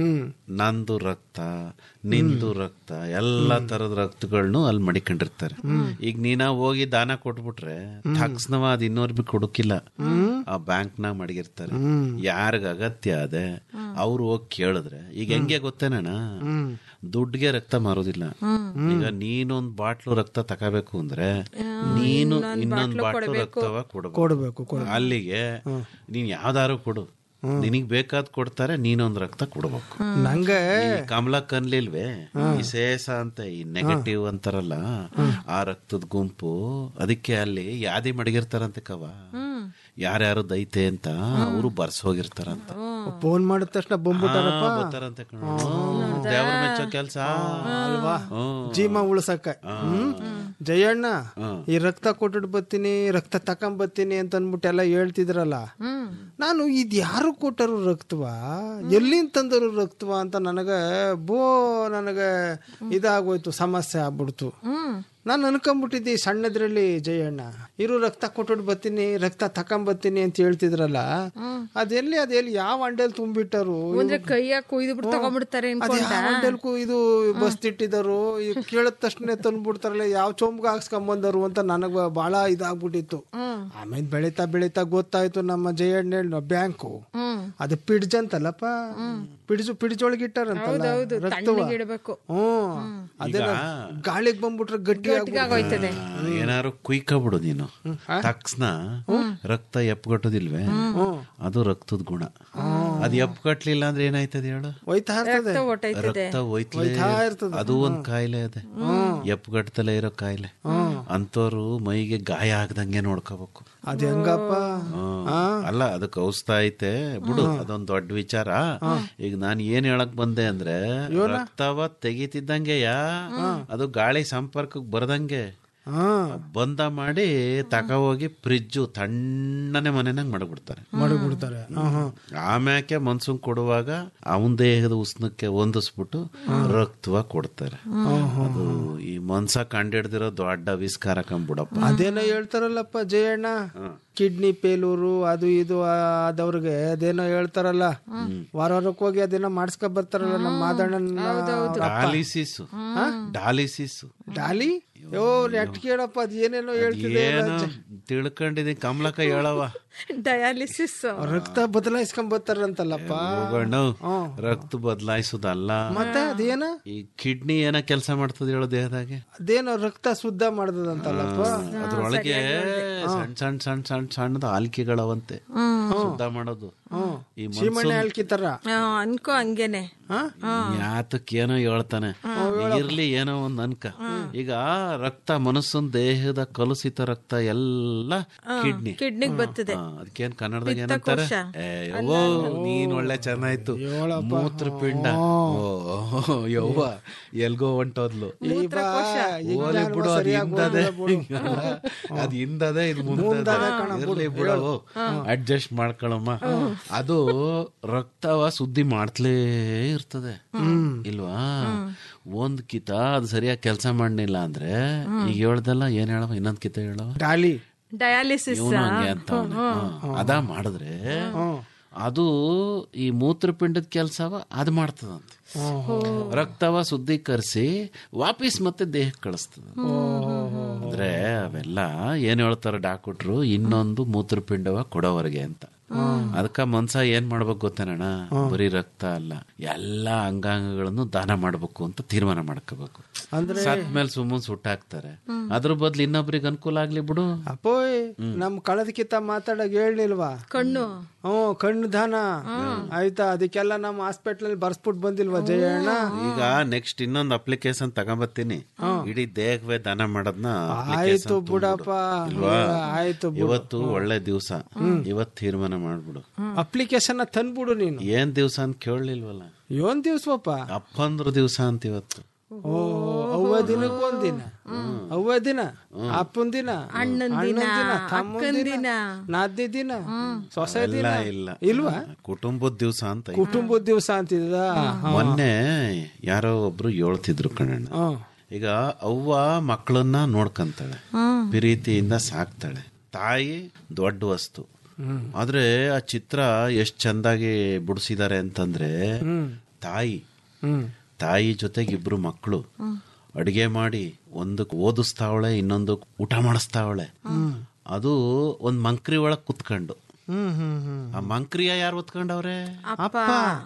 ನಂದು ರಕ್ತ ನಿಂದು ರಕ್ತ ಎಲ್ಲಾ ತರದ ರಕ್ತಗಳನ್ನ ಅಲ್ಲಿ ಮಡಿಕೊಂಡಿರ್ತಾರೆ ಈಗ ನೀನ ಹೋಗಿ ದಾನ ಕೊಟ್ಬಿಟ್ರೆ ತಕ್ಷಣವ ಅದ್ ಇನ್ನೋರ್ ಬಿ ಕೊಡುಕಿಲ್ಲ ಆ ಬ್ಯಾಂಕ್ ನಾಗ ಮಡಗಿರ್ತಾರೆ ಯಾರಿಗ ಅಗತ್ಯ ಅದೇ ಅವ್ರು ಹೋಗಿ ಕೇಳಿದ್ರೆ ಈಗ ಹೆಂಗೆ ಗೊತ್ತೇನಣ್ಣ ದುಡ್ಡಿಗೆ ರಕ್ತ ಮಾರೋದಿಲ್ಲ ಈಗ ನೀನೊಂದ್ ಬಾಟ್ಲು ರಕ್ತ ತಗೋಬೇಕು ಅಂದ್ರೆ ನೀನು ಇನ್ನೊಂದ್ ಬಾಟ್ಲು ರಕ್ತವ ಕೊಡಬೇಕು ಕೊಡ್ಬೇಕು ಅಲ್ಲಿಗೆ ನೀನ್ ಯಾವ್ದಾರು ಕೊಡು ನಿನಗ್ ಬೇಕಾದ್ ಕೊಡ್ತಾರೆ ನೀನೊಂದ್ ರಕ್ತ ಕೊಡ್ಬೇಕು ನಂಗೆ ಈ ಕಮಲಕ್ ಅನ್ಲಿಲ್ವೇ ಈ ಸೇಸ ಅಂತ ಈ ನೆಗೆಟಿವ್ ಅಂತಾರಲ್ಲ ಆ ರಕ್ತದ ಗುಂಪು ಅದಕ್ಕೆ ಅಲ್ಲಿ ಯಾದಿ ಮಡಗಿರ್ತಾರಂತೆ ಕವ ಯಾರ್ಯಾರು ದೈತೆ ಅಂತ ಅವರು ಬರ್ಸ್ ಹೋಗಿರ್ತಾರಂತ ಫೋನ್ ಮಾಡಿದ ತಕ್ಷಣ ಬಂದ್ಬಿಟ್ಟಾರಪ್ಪ ಬರ್ತಾರಂತೆ ಕಣೋ. ದೇವ್ರ ಮೆಚ್ಚೋ ಕೆಲ್ಸ ಅಲ್ವಾ ಹ್ಮ್. ಜೀಮ ಉಳ್ಸಕ್ಕ ಹ್ಮ್ ಜಯಣ್ಣ ಈ ರಕ್ತ ಕೊಟ್ಟಿട്ട് ಬರ್ತೀನಿ ರಕ್ತ ತಕೊಂಡ್ ಬರ್ತೀನಿ ಅಂತ ಅನ್ಬಿಟ್ಟು ಎಲ್ಲ ಹೇಳ್ತಿದ್ರಲ್ಲ ನಾನು ಇದ್ ಯಾರು ಕೊಟ್ಟರು ರಕ್ತವ ಎಲ್ಲಿಂದ ತಂದರು ರಕ್ತವ ಅಂತ ನನಗ ಬೋ ನನಗ ಇದಾಗೋಯ್ತು ಸಮಸ್ಯೆ ಆಗ್ಬಿಡ್ತು ನಾನು ಅನ್ಕೊಂಬಿಟ್ಟಿದ್ದೆ ಈ ಸಣ್ಣದ್ರಲ್ಲಿ ಜಯಣ್ಣ ಇರು ರಕ್ತ ಕೊಟ್ಬಿಟ್ಟು ಬರ್ತೀನಿ ರಕ್ತ ತಕೊಂಬರ್ತೀನಿ ಅಂತ ಹೇಳ್ತಿದ್ರಲ್ಲ ಅದೆಲ್ಲಿ ಅದೆಲ್ಲಿ ಯಾವ ಅಂಡೆಲ್ ತುಂಬಿಟ್ಟರು ಅಂದ್ರೆ ಕೈಯಾಗ ಕುಯ್ದು ಬಿಟ್ಟು ತಗೊಂಡ್ಬಿಡ್ತಾರೆ ಅದ್ ಅನ್ಕೊಂಡ ಯಾವ ಅಂಡೆಲ್ಕು ಇದು ಬಸ್ ಇಟ್ಟಿದರು ಕೇಳಿದ ತಕ್ಷಣ ತಂದ್ಬಿಡ್ತಾರಲ್ಲ ಯಾವ ಚೊಂಬ್ಗ ಹಾಕ್ಸ್ಕೊಂಬಂದರು ಅಂತ ನನಗ ಬಹಳ ಇದಾಗ್ಬಿಟ್ಟಿತ್ತು ಆಮೇಲೆ ಬೆಳೀತಾ ಬೆಳೀತಾ ಗೊತ್ತಾಯ್ತು ನಮ್ಮ ಜಯಣ್ಣ ಬ್ಯಾಂಕು ಅದು ಪಿಡ್ಜ್ ಅಂತಲ್ಲಪ್ಪ ಪಿಡ್ಜು ಪಿಡ್ಜೊಳಗಿಟ್ಟಾರಂತಲ್ಲ ಹೌದೌದು, ರಕ್ತವ ತಣ್ಣಗಿಡ್ಬೇಕು. ಹ್ಮ್ ಅದೆಲ್ಲ ಗಾಳಿಗೆ ಬಂದ್ಬಿಟ್ರೆ ಗಟ್ಟಿ ಗಟ್ಟಿಗಾಗೋಯ್ತದೆ. ಏನಾರು ಕುಯ್ಕಬಿಡು ನೀನು ತಕ್ಷಣ ರಕ್ತ ಎಪ್ಗಟ್ಟೋದಿಲ್ವೇ ಅದು ರಕ್ತದ ಗುಣ ಅದು ಎಪ್ಗಟ್ಲಿಲ್ಲ ಅಂದ್ರೆ ಏನಾಯ್ತದೆ ಹೇಳು ಹೋಯ್ತಾ ಇರ್ತದೆ ರಕ್ತ ಹೊಟ್ಟೋಯ್ತದೆ. ರಕ್ತ ಹೋಯ್ತಲೇ ಹೋಯ್ತಾ ಇರ್ತದೆ. ಅದು ಒಂದ್ ಕಾಯಿಲೆ ಅದೇ ಎಪ್ಗಟ್ತಲೇ ಇರೋ ಕಾಯಿಲೆ ಅಂತವ್ರು ಮೈಗೆ ಗಾಯ ಆಗದಂಗೆ ನೋಡ್ಕೋಬೇಕು ಅದ್ ಹೆಂಗಪ್ಪ ಅಲ್ಲ ಅದಕ್ಕೆ ಔಷಧ ಐತೆ ಬಿಡು ಅದೊಂದ್ ದೊಡ್ಡ ವಿಚಾರ ಈಗ ನಾನ್ ಏನ್ ಹೇಳಕ್ ಬಂದೆ ಅಂದ್ರೆ ರಕ್ತವ ತೆಗಿತಿದ್ದಂಗೆಯಾ ಅದು ಗಾಳಿ ಸಂಪರ್ಕಕ್ಕೆ ಬರದಂಗೆ ಹಾ ಬಂದ ಮಾಡಿ ತಕ ಹೋಗಿ ಫ್ರಿಜ್ಜು ತಣ್ಣನೆ ಮನೆನಾಗ ಮಾಡಿಬಿಡ್ತಾರೆ ಮಾಡಿಬಿಡ್ತಾರೆ ಆಮ್ಯಾಕೆ ಮನ್ಸೂನ್ ಕೊಡುವಾಗ ಅವನ ದೇಹದ ಉಷ್ಣಕ್ಕೆ ಹೊಂದಿಸ್ಬಿಟ್ಟು ರಕ್ತವ ಕೊಡ್ತಾರೆ ಅದು ಈ ಮನ್ಸ ಕಂಡಿಡ್ದಿರೋ ದೊಡ್ಡ ಆವಿಷ್ಕಾರ ಕಂಬಿಡಪ್ಪ ಅದೇನೋ ಹೇಳ್ತಾರಲ್ಲಪ್ಪ ಜಯಣ್ಣ ಕಿಡ್ನಿ ಪೇಲೂರು ಅದು ಇದು ಆದವ್ರಿಗೆ ಅದೇನೋ ಹೇಳ್ತಾರಲ್ಲ ವಾರ ವಾರಕ್ಕೆ ಹೋಗಿ ಅದೇನೋ ಮಾಡಿಸ್ಕೊ ಬರ್ತಾರಲ್ಲ ನಮ್ಮ ಮಾದಣ್ಣನ ಡಾಲಿಸಿಸ್ ಡಾಲಿಸಿಸ್ ಡಾಲಿ ಯೋ ನೆಟ್ ಕೇಳಪ್ಪ ಅದ್ ಏನೇನೋ ಹೇಳ್ತಿದೆ ಏನು ತಿಳ್ಕೊಂಡಿದ್ದೀನಿ ಕಮಲಕ್ಕ ಹೇಳವ ಡಯಾಲಿಸಿಸ್ ರಕ್ತ ಬದಲಾಯಿಸ್ಕೊಂಡ್ ಬರ್ತಾರಂತಲ್ಲಪ್ಪ ಹೋಗೋಣ ರಕ್ತ ಬದಲಾಯಿಸೋದಲ್ಲ ಮತ್ತೆ ಅದೇನ ಈ ಕಿಡ್ನಿ ಏನ ಕೆಲಸ ಮಾಡ್ತದೆ ಹೇಳೋ ದೇಹದಾಗೆ ಅದೇನೋ ರಕ್ತ ಶುದ್ಧ ಮಾಡ್ದದಂತಲ್ಲಪ್ಪ ಅದ್ರೊಳಗೆ ಸಣ್ಣ ಸಣ್ಣ ಸಣ್ಣ ಸಣ್ಣ ಸಣ್ಣದ ಆಲ್ಕಿಗಳವಂತೆ ಶುದ್ಧ ಮಾಡೋದು ಈ ಸೀಮಣ್ಣೆ ಹಾಲ್ಕಿತಾರ ಅನ್ಕೋ ಹಂಗೇನೆ ಯಾತಕ್ ಏನೋ ಹೇಳ್ತಾನೆ ಇರ್ಲಿ ಏನೋ ಒಂದ್ ಅನ್ಕ ಈಗ ರಕ್ತ ಮನಸ್ಸನ್ ದೇಹದ ಕಲುಷಿತ ರಕ್ತ ಎಲ್ಲ ಕಿಡ್ನಿ ಕಿಡ್ನಿಗ್ ಬರ್ತದೆ ಅದಕ್ಕೇನ್ ಕನ್ನಡದಾಗ ಏನಂತಾರೆ ಏ, ಯವ್ವೋ ನೀನ್ ಒಳ್ಳೆ ಚೆನ್ನಾಯ್ತು ಮೂತ್ರಪಿಂಡ ಓ ಯವ್ವ ಎಲ್ಗೋ ಹೊಂಟೋದ್ಲು ಓಲಿ ಬಿಡು ಅದ್ ಹಿಂದದೆ ಅದ್ ಹಿಂದದೆ ಇದು ಮುಂದದೆ ಇರ್ಲಿ ಬಿಡು ಅಡ್ಜಸ್ಟ್ ಮಾಡ್ಕೊಳಮ್ಮ ಅದು ರಕ್ತವ ಸುದ್ದಿ ಮಾಡ್ತಲೇ ಇರ್ತದೆ ಇಲ್ವಾ ಒಂದ್ ಕಿತ ಅದು ಸರಿಯಾಗಿ ಕೆಲಸ ಮಾಡಲಿಲ್ಲ ಅಂದ್ರೆ ಈಗ ಹೇಳ್ದಲ್ಲ ಏನ್ ಹೇಳವ ಇನ್ನೊಂದ್ ಕಿತ ಹೇಳವ ಡಾಲಿ ಡಯಾಲಿಸಿಸ್ ಇವನು ಹಂಗೆ ಅಂತ ಅವ್ನೆ. ಹಾ. ಅದ ಮಾಡಿದ್ರೆ ಅದು ಈ ಮೂತ್ರಪಿಂಡದ ಕೆಲಸವ ಅದು ಮಾಡ್ತದಂತೆ ರಕ್ತವ ಶುದ್ಧೀಕರಿಸಿ ವಾಪಸ್ ಮತ್ತೆ ದೇಹಕ್ಕೆ ಕಳಿಸ್ತದ ಅಂದ್ರೆ ಅವೆಲ್ಲ ಏನ್ ಹೇಳ್ತಾರ ಡಾಕ್ಟ್ರು ಇನ್ನೊಂದು ಮೂತ್ರಪಿಂಡವ ಕೊಡೋವರೆಗೆ ಅಂತ ಅದಕ್ಕ ಮನ್ಸ ಏನ್ ಮಾಡ್ಬೇಕು ಗೊತ್ತೇನಣ್ಣ ಬರೀ ರಕ್ತ ಅಲ್ಲ ಎಲ್ಲಾ ಅಂಗಾಂಗಗಳನ್ನು ದಾನ ಮಾಡ್ಬೇಕು ಅಂತ ತೀರ್ಮಾನ ಮಾಡ್ಕೋಬೇಕು ಸತ್ ಮೇಲೆ ಸುಮ್ಮನೆ ಸುಟ್ಟಾಕ್ತಾರೆ ಅದ್ರ ಬದ್ಲು ಇನ್ನೊಬ್ರಿಗೆ ಅನುಕೂಲ ಆಗ್ಲಿ ಬಿಡು ಅಪ್ಪೋಯ್ ನಮ್ ಕಳದಕ್ಕಿಂತ ಮಾತಾಡಕ್ ಹೇಳಿಲ್ವಾ ಕಣ್ಣು ಹ್ಮ್ ಕಣ್ಣು ದಾನ ಆಯ್ತಾ ಅದಕ್ಕೆಲ್ಲ ನಮ್ಮ ಹಾಸ್ಪಿಟ್ಲ್ ಬರ್ಸ್ಬಿಟ್ ಬಂದಿಲ್ವಾ ಜಯಣ್ಣ ಈಗ ನೆಕ್ಸ್ಟ್ ಇನ್ನೊಂದು ಅಪ್ಲಿಕೇಶನ್ ತಗೊಂಬತ್ತೀನಿ ಇಡೀ ದೇಹವೇ ದಾನ ಮಾಡೋದ್ನ ಆಯ್ತು ಬಿಡಪ್ಪ ಇಲ್ವಾ ಆಯ್ತು ಇವತ್ತು ಒಳ್ಳೆ ದಿವಸ ಇವತ್ ತೀರ್ಮಾನ ಮಾಡ್ಬಿಡು ಅಪ್ಲಿಕೇಶನ್ ತಂದ್ಬಿಡು ನೀನು ಏನ್ ದಿವಸ ಅಂತ ಕೇಳಲಿಲ್ವಲ್ಲ ಏನ್ ದಿವ್ಸಪ್ಪ ಅಪ್ಪಂದ್ರ ದಿವಸ ಅಂತ ಇವತ್ತು ಓ ಅವ್ವ ದಿನಕ್ಕೆ ಒಂದಿನ ಅವ್ವ ದಿನ ಅಪ್ಪನ ದಿನ ಅಣ್ಣನ್ ಅಣ್ಣನ್ ದಿನ, ದಿನ ತಮ್ಮನ್ ಅಕ್ಕನ್ ದಿನ ದಿನ. ನಾದ್ನಿ ದಿನ ಸೊಸೆ ದಿನ ಇಲ್ಲ ಇಲ್ಲ ಇಲ್ವಾ ಕುಟುಂಬದ ದಿವಸ ಅಂತ ಐತೆ. ಕುಟುಂಬದ ದಿವಸ ಅಂತಿದ ಮೊನ್ನೆ ಯಾರೋ ಒಬ್ರು ಹೇಳ್ತಿದ್ರು ಕಣಣ್ಣ ಈಗ ಅವ್ವ ಮಕ್ಕಳನ್ನ ನೋಡ್ಕಂತಾಳೆ ಪ್ರೀತಿಯಿಂದ ಸಾಕ್ತಾಳೆ ತಾಯಿ ದೊಡ್ಡ ವಸ್ತು ಆದ್ರೆ ಆ ಚಿತ್ರ ಎಷ್ಟ್ ಚಂದಾಗಿ ಬಿಡಿಸಿದ್ದಾರೆ ಅಂತಂದ್ರೆ ತಾಯಿ ತಾಯಿ ಜೊತೆಗೆ ಇಬ್ರು ಮಕ್ಕಳು ಅಡಿಗೆ ಮಾಡಿ ಒಂದು ಓದಿಸ್ತಾವಳೆ ಇನ್ನೊಂದು ಊಟ ಮಾಡಿಸ್ತಾವಳೆ ಅದು ಒಂದ್ ಮಂಕ್ರಿ ಒಳಗ್ ಕುತ್ಕೊಂಡು ಹ್ಮ್ ಹ್ಮ್ ಹ್ಮ್ ಆ ಮಂಕ್ರಿಯ ಯಾರು ಒತ್ಕೊಂಡವ್ರೆ ಅಪ್ಪ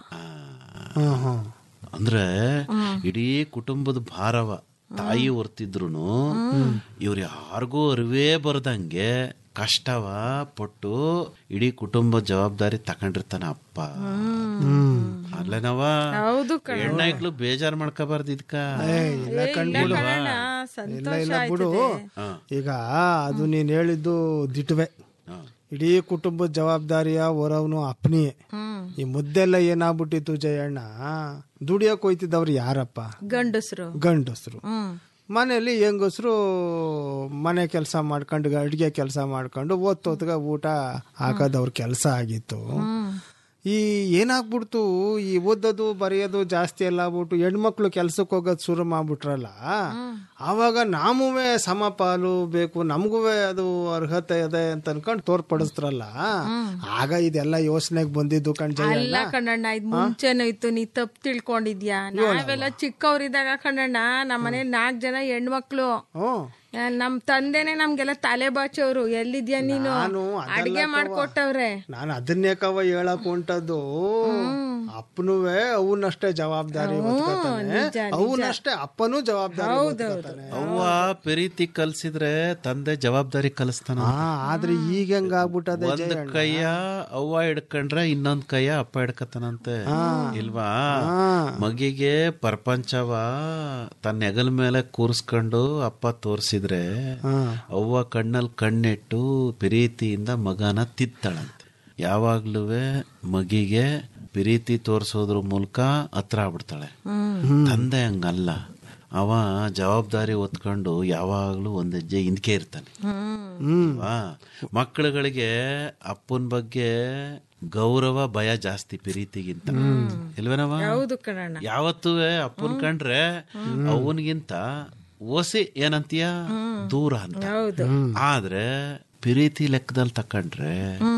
ಹ್ಮ್ ಹ್ಮ್ ಅಂದ್ರೆ ಇಡೀ ಕುಟುಂಬದ ಭಾರವ ತಾಯಿ ಹೊರ್ತಿದ್ರು ಇವ್ರು ಯಾರಿಗೂ ಅರಿವೇ ಬರ್ದಂಗೆ ಕಷ್ಟವ ಪಟ್ಟು ಇಡೀ ಕುಟುಂಬ ಜವಾಬ್ದಾರಿ ತಕೊಂಡಿರ್ತಾನ ಅಪ್ಪ ಅಲ್ಲೇನವ ಹೌದು ಹೆಣ್ಣಾಯ್ಕ್ಳು ಬೇಜಾರ್ ಮಾಡ್ಕೋಬಾರ್ದು ಇದಕ್ಕ ಇಲ್ಲ ಕಂಡ್ಬಿಡು ಇಲ್ಲ ಸಂತೋಷ ಇಲ್ಲ ಬಿಡು ಈಗ ಅದು ನೀನ್ ಹೇಳಿದ್ದು ದಿಟ್ವೆ ಇಡೀ ಕುಟುಂಬದ ಜವಾಬ್ದಾರಿಯ ಹೊರವನು ಅಪ್ನಿಯೇ ಈ ಮುದ್ದೆಲ್ಲ ಏನಾಗ್ಬಿಟ್ಟಿತ್ತು ಜಯಣ್ಣ ದುಡಿಯಕ್ ಹೋಯ್ತಿದ್ದವ್ರು ಯಾರಪ್ಪ ಗಂಡಸ್ರು ಗಂಡಸ್ರು ಹ್ಮ್ ಮನೆಯಲ್ಲಿ ಹೆಂಗಸ್ರು ಮನೆ ಕೆಲಸ ಮಾಡ್ಕೊಂಡು ಅಡುಗೆ ಕೆಲಸ ಮಾಡ್ಕೊಂಡು ಓದ್ತೋತ್ಗ ಊಟ ಹಾಕೋದವ್ರ ಕೆಲಸ ಆಗಿತ್ತು ಈ ಏನಾಗ್ಬಿಡ್ತು ಈ ಓದೋದು ಬರೆಯೋದು ಜಾಸ್ತಿ ಎಲ್ಲ ಆಗ್ಬಿಟ್ಟು ಹೆಣ್ಮಕ್ಳು ಕೆಲ್ಸಕ್ಕೆ ಹೋಗೋದು ಶುರು ಮಾಡ್ಬಿಟ್ರಲ್ಲ ಆವಾಗ ನಮುವೆ ಸಮಪಾಲು ಬೇಕು ನಮಗೂ ಅದು ಅರ್ಹತೆ ಇದೆ ಅಂತ ಅನ್ಕೊಂಡು ತೋರ್ಪಡಿಸ್ತ್ರಲ್ಲ ಆಗ ಇದೆಲ್ಲ ಯೋಚನೆಗೆ ಬಂದಿದ್ದು ಕಣ್ ಅಲ್ಲ ಜಯಣ್ಣ ಕಣ್ಣಣ್ಣ ಇದ್ ಮುಂಚೆನೂ ಇತ್ತು ನೀ ತಪ್ಪು ತಿಳ್ಕೊಂಡಿದ್ಯಾ ನಾವೆಲ್ಲ ಚಿಕ್ಕವ್ರಿದ್ದಾಗ ಕಣ್ಣಣ್ಣ ನಮ್ಮನೆ ನಾಲ್ಕ್ ಜನ ಹೆಣ್ಮಕ್ಳು ಹ್ಮ್ ಆ, ನಮ್ ತಂದೆನೆ ನಮ್ಗೆಲ್ಲ ತಲೆ ಬಾಚೋರು ಎಲ್ಲಿದ್ಯಾ ನೀನು ನಾನು ಅದೆಲ್ಲ ಅಡ್ಗೆ ಕವ್ವ. ಮಾಡ್ಕೊಟ್ಟವ್ರೆ ನಾನು ಅದನ್ನೇ ಕವ ಹೇಳಕ್ ಹೊಂಟದ್ದು ಅಪ್ಪನುವೆ ಅವನಷ್ಟೇ ಜವಾಬ್ದಾರಿ ಹೊತ್ಕೊತಾನೆ ಅವನಷ್ಟೇ ಅಪ್ಪನೂ ಜವಾಬ್ದಾರಿ ಹೊತ್ಕೊತಾನೆ. ಅವ್ವ ಪ್ರೀತಿ ಕಲ್ಸಿದ್ರೆ ತಂದೆ ಜವಾಬ್ದಾರಿ ಕಲಿಸ್ತಾನ ಹಾ ಆದ್ರೆ ಈಗ ಹೆಂಗ್ ಆಗ್ಬಿಟ್ಟದೆ ಒಂದ್ ಕೈಯ ಅವ್ವ ಹಿಡ್ಕೊಂಡ್ರೆ ಇನ್ನೊಂದ್ ಕೈಯ ಅಪ್ಪ ಹಿಡ್ಕತಾನಂತೆ ಇಲ್ವಾ ಮಗಿಗೆ ಪ್ರಪಂಚವ ತನ್ನ ಹೆಗಲ ಮೇಲೆ ಕೂರಿಸ್ಕೊಂಡು ಅಪ್ಪ ತೋರ್ಸಿದ್ರೆ ಅವ್ವ ಕಣ್ಣಲ್ಲಿ ಕಣ್ಣಿಟ್ಟು ಪ್ರೀತಿಯಿಂದ ಮಗನ ತಿತ್ತಾಳಂತೆ ಯಾವಾಗ್ಲೂ ಮಗಿಗೆ ಪ್ರೀತಿ ತೋರ್ಸೋದ್ರ ಮೂಲಕ ಹತ್ರ ಆಗ್ಬಿಡ್ತಾಳೆ ತಂದೆ ಹಂಗಲ್ಲ ಅವ ಜವಾಬ್ದಾರಿ ಹೊತ್ಕೊಂಡು ಯಾವಾಗ್ಲೂ ಒಂದ್ ಹೆಜ್ಜೆ ಹಿಂದ್ಕೆ ಇರ್ತಾನೆ ಅಲ್ವಾ? ಮಕ್ಕಳುಗಳಿಗೆ ಅಪ್ಪನ ಬಗ್ಗೆ ಗೌರವ ಭಯ ಜಾಸ್ತಿ ಪ್ರೀತಿಗಿಂತ ಇಲ್ವೇನವ ಹೌದು ಕಣಣ್ಣ ಯಾವತ್ತೂ ಅಪ್ಪನ್ ಕಂಡ್ರೆ ಅವನಿಗಿಂತ ಓಸಿ ಏನಂತೀಯ ದೂರ ಅಂತ ಹೌದು ಆದ್ರೆ ಪ್ರೀತಿ ಲೆಕ್ಕದಲ್ಲಿ ತಕೊಂಡ್ರೆ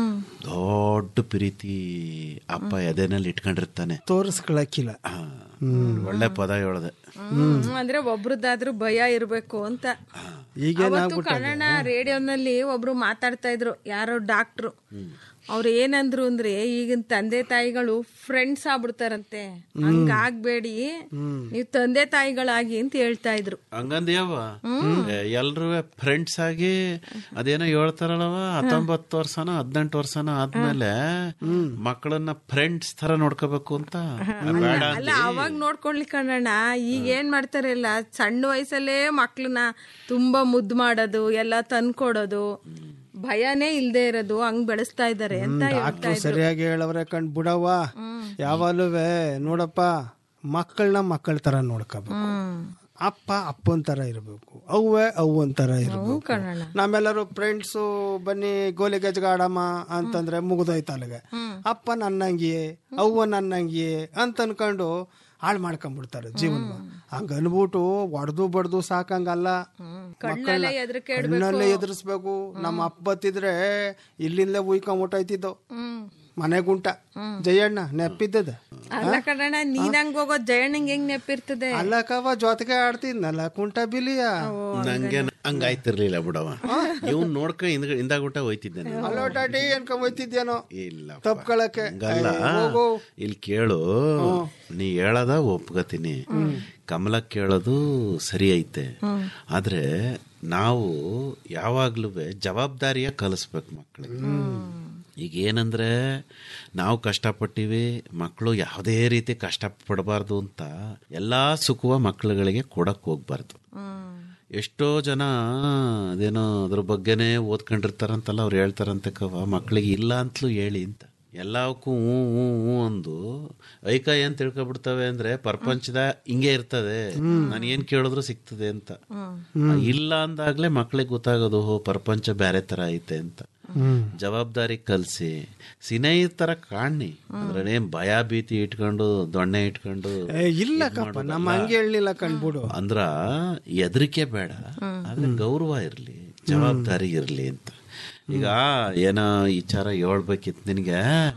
ದೊಡ್ಡ ಪ್ರೀತಿ ಅಪ್ಪ ಎದೆನಲ್ಲಿ ಇಟ್ಕೊಂಡಿರ್ತಾನೆ ತೋರಿಸ್ಕೊಳಕ್ಕಿಲ್ಲ ಆ, ಒಳ್ಳೆ ಪದ ಹೇಳ್ದೆ ಹ್ಮ್ ಅಂದ್ರೆ ಒಬ್ರದ್ದಾದ್ರೂ ಭಯ ಇರ್ಬೇಕು ಅಂತ ಅವತ್ತು ಕನ್ನಡ ರೇಡಿಯೋನಲ್ಲಿ ಒಬ್ರು ಮಾತಾಡ್ತಾ ಇದ್ರು ಯಾರೋ ಡಾಕ್ಟ್ರು ಅವ್ರು ಏನಂದ್ರು ಅಂದ್ರೆ ಈಗಿನ ತಂದೆ ತಾಯಿಗಳು ಫ್ರೆಂಡ್ಸ್ ಆಗ್ಬಿಡ್ತಾರಂತೆ ಹಂಗಾಗ್ಬೇಡಿ ನೀವು ತಂದೆ ತಾಯಿಗಳಾಗಿ ಅಂತ ಹೇಳ್ತಾ ಇದ್ರು ಹಂಗಂದ್ಯವ ಎಲ್ರು ಫ್ರೆಂಡ್ಸ್ ಆಗಿ ಅದೇನೋ ಹೇಳ್ತಾರಲ್ಲವ ಹತ್ತೊಂಬತ್ತು ವರ್ಷನ ಹದಿನೆಂಟು ವರ್ಷನ ಆದ್ಮೇಲೆ ಮಕ್ಕಳನ್ನ ಫ್ರೆಂಡ್ಸ್ ತರ ನೋಡ್ಕೋಬೇಕು ಅಂತ ಬೇಡ ಅಲ್ಲ ಅವಾಗ ನೋಡ್ಕೊಳ್ಳಿ ಕಣ್ಣಣ್ಣ ಈಗ ಏನ್ ಮಾಡ್ತಾರೆ ಎಲ್ಲ ಸಣ್ಣ ವಯಸ್ಸಲ್ಲೇ ಮಕ್ಳನ್ನ ತುಂಬಾ ಮುದ್ದು ಮಾಡೋದು ಎಲ್ಲ ತಂದ್ಕೊಡೋದು ಭಯನೇ ಇಲ್ದೇ ಇರೋದು ಹಂಗ್ ಬೆಳೆಸ್ತಾ ಇದಾರೆ ಅಂತ ಹೇಳ್ತಾ ಡಾಕ್ಟ್ರು ಇದ್ರು ಸರಿಯಾಗಿ ಹೇಳವ್ರೆ ಕಣ್ ಬಿಡವ್ವ ಯಾವಾಗಲೂ ನೋಡಪ್ಪ ಮಕ್ಕಳನ್ನ ಮಕ್ಕಳ ತರ ನೋಡ್ಕೋಬೇಕು ಅಪ್ಪ ಅಪ್ಪನ್ ತರ ಇರಬೇಕು ಅವ್ವೆ ಅವ್ವನ್ ತರ ಇರಬೇಕು ಕಣಣ್ಣ ನಾವೆಲ್ಲರೂ ಫ್ರೆಂಡ್ಸು ಬನ್ನಿ ಗೋಲಿ ಗಜ್ಗ ಆಡಮ್ಮ ಅಂತಂದ್ರೆ ಮುಗಿದೋಯ್ತು ಅಲ್ಲಿಗೆ ಅಪ್ಪ ನನ್ನಂಗಿಯೇ ಅವ್ವ ನನ್ನಂಗಿಯೇ ಅಂತ ಅನ್ಕೊಂಡು ಹಾಳು ಮಾಡ್ಕೊಂಡ್ಬಿಡ್ತಾರೆ ಜೀವನ ಹಂಗ ಅನ್ಬಿಟ್ಟು ಹೊಡೆದು ಬಡ್ದು ಸಾಕಂಗಲ್ಲ ಕಣ್ಣಲ್ಲೇ ಹೆದ್ರಿಕೆ ಕಣ್ಣಲ್ಲೇ ಎದುರಿಸ್ಬೇಕು ನಮ್ಮ ಅಪ್ಪ ಬತ್ತಿದ್ರೆ ಇಲ್ಲಿಂದಲೇ ಉಯ್ಕೊಂಬಿಟ್ಟೈತಿದ್ದು ಮನೆ ಗುಂಟ ಜಯಣ್ಣ ನೆಪ್ಪಿದ್ದದ ಅಲ್ಲ ಕಣಣ್ಣ ನೀನ್ ಹಂಗ್ ಹೋಗೋ ಜಯಣ್ಣಂಗ್ ಹೆಂಗ್ ನೆಪ್ಪಿರ್ತದೆ ಅಲ್ಲಕವ ಜೊತೆಗೆ ಆಡ್ತಿದ್ನಲ್ಲ ಕುಂಟ ಬಿಲಿಯ ನಂಗೆ ಹಂಗಾಯ್ತಿರ್ಲಿಲ್ಲ ಬಿಡವ ಇವ್ನ್ ನೋಡ್ಕ ಹಿಂದ್ ಹಿಂದಾಗುಟ್ಟ ಹೋಯ್ತಿದ್ದೆ ನಾನು. ಅಲ್ಲೋ ಟಾಟಿ ಅನ್ಕೊಂಡ್ ಹೋಯ್ತಿದ್ಯೇನೋ ಇಲ್ಲ ತಪ್ಕೊಳಕ್ಕೆ ಹಂಗಲ್ಲ ಹೋಗು ಇಲ್ಲಿ ಕೇಳು ನೀ ಹೇಳದ ಒಪ್ಕೋತೀನಿ ಕಮಲ ಕೇಳೋದು ಸರಿ ಐತೆ ಆದ್ರೆ ನಾವು ಯಾವಾಗ್ಲೂ ಜವಾಬ್ದಾರಿಯ ಕಲಿಸ್ಬೇಕು ಮಕ್ಕಳಿಗೆ ಈಗ ಏನಂದ್ರೆ ನಾವು ಕಷ್ಟಪಟ್ಟಿವಿ ಮಕ್ಕಳು ಯಾವುದೇ ರೀತಿ ಕಷ್ಟ ಪಡಬಾರ್ದು ಅಂತ ಎಲ್ಲಾ ಸುಖವ ಮಕ್ಕಳುಗಳಿಗೆ ಕೊಡಕ್ ಹೋಗ್ಬಾರ್ದು ಎಷ್ಟೋ ಜನ ಅದೇನೋ ಅದ್ರ ಬಗ್ಗೆನೇ ಓದ್ಕೊಂಡಿರ್ತಾರಂತಲ್ಲ ಅವ್ರು ಹೇಳ್ತಾರಂತೆ ಕವ ಮಕ್ಕಳಿಗೆ ಇಲ್ಲ ಅಂತಲೂ ಹೇಳಿ ಅಂತ ಎಲ್ಲವಕ್ಕೂ ಹ್ಞೂ ಹ್ಞೂ ಹ್ಞೂ ಅಂದು ಐಕ ಏನ್ ತಿಳ್ಕೊಬಿಡ್ತವೆ ಅಂದ್ರೆ ಪ್ರಪಂಚದ ಹಿಂಗೆ ಇರ್ತದೆ ನಾನು ಏನ್ ಕೇಳಿದ್ರು ಸಿಗ್ತದೆ ಅಂತ ಆ ಇಲ್ಲ ಅಂದಾಗ್ಲೇ ಮಕ್ಳಿಗೆ ಗೊತ್ತಾಗೋದು ಹೋ ಪ್ರಪಂಚ ಬೇರೆ ತರ ಐತೆ ಅಂತ ಜವಾಬ್ದಾರಿ ಕಲ್ಸಿ ಸಿನೈ ತರ ಕಾಣಿ ಅದ್ರೇ ಭಯ ಭೀತಿ ಇಟ್ಕೊಂಡು ದೊಣ್ಣೆ ಇಟ್ಕೊಂಡು ಏ, ಇಲ್ಲ ಕಪ್ಪ ನಮ್ಮ ಹಂಗೆ ಹೇಳಲಿಲ್ಲ ಕಣ್ಬಿಡು ಅಂದ್ರ ಹೆದರಿಕೆ ಬೇಡ ಆದ್ರೆ ಗೌರವ ಇರ್ಲಿ ಜವಾಬ್ದಾರಿ ಇರ್ಲಿ ಅಂತ ಈಗ ಏನೋ ವಿಚಾರ ಹೇಳ್ಬೇಕಿತ್ತು ನಿನಗೆ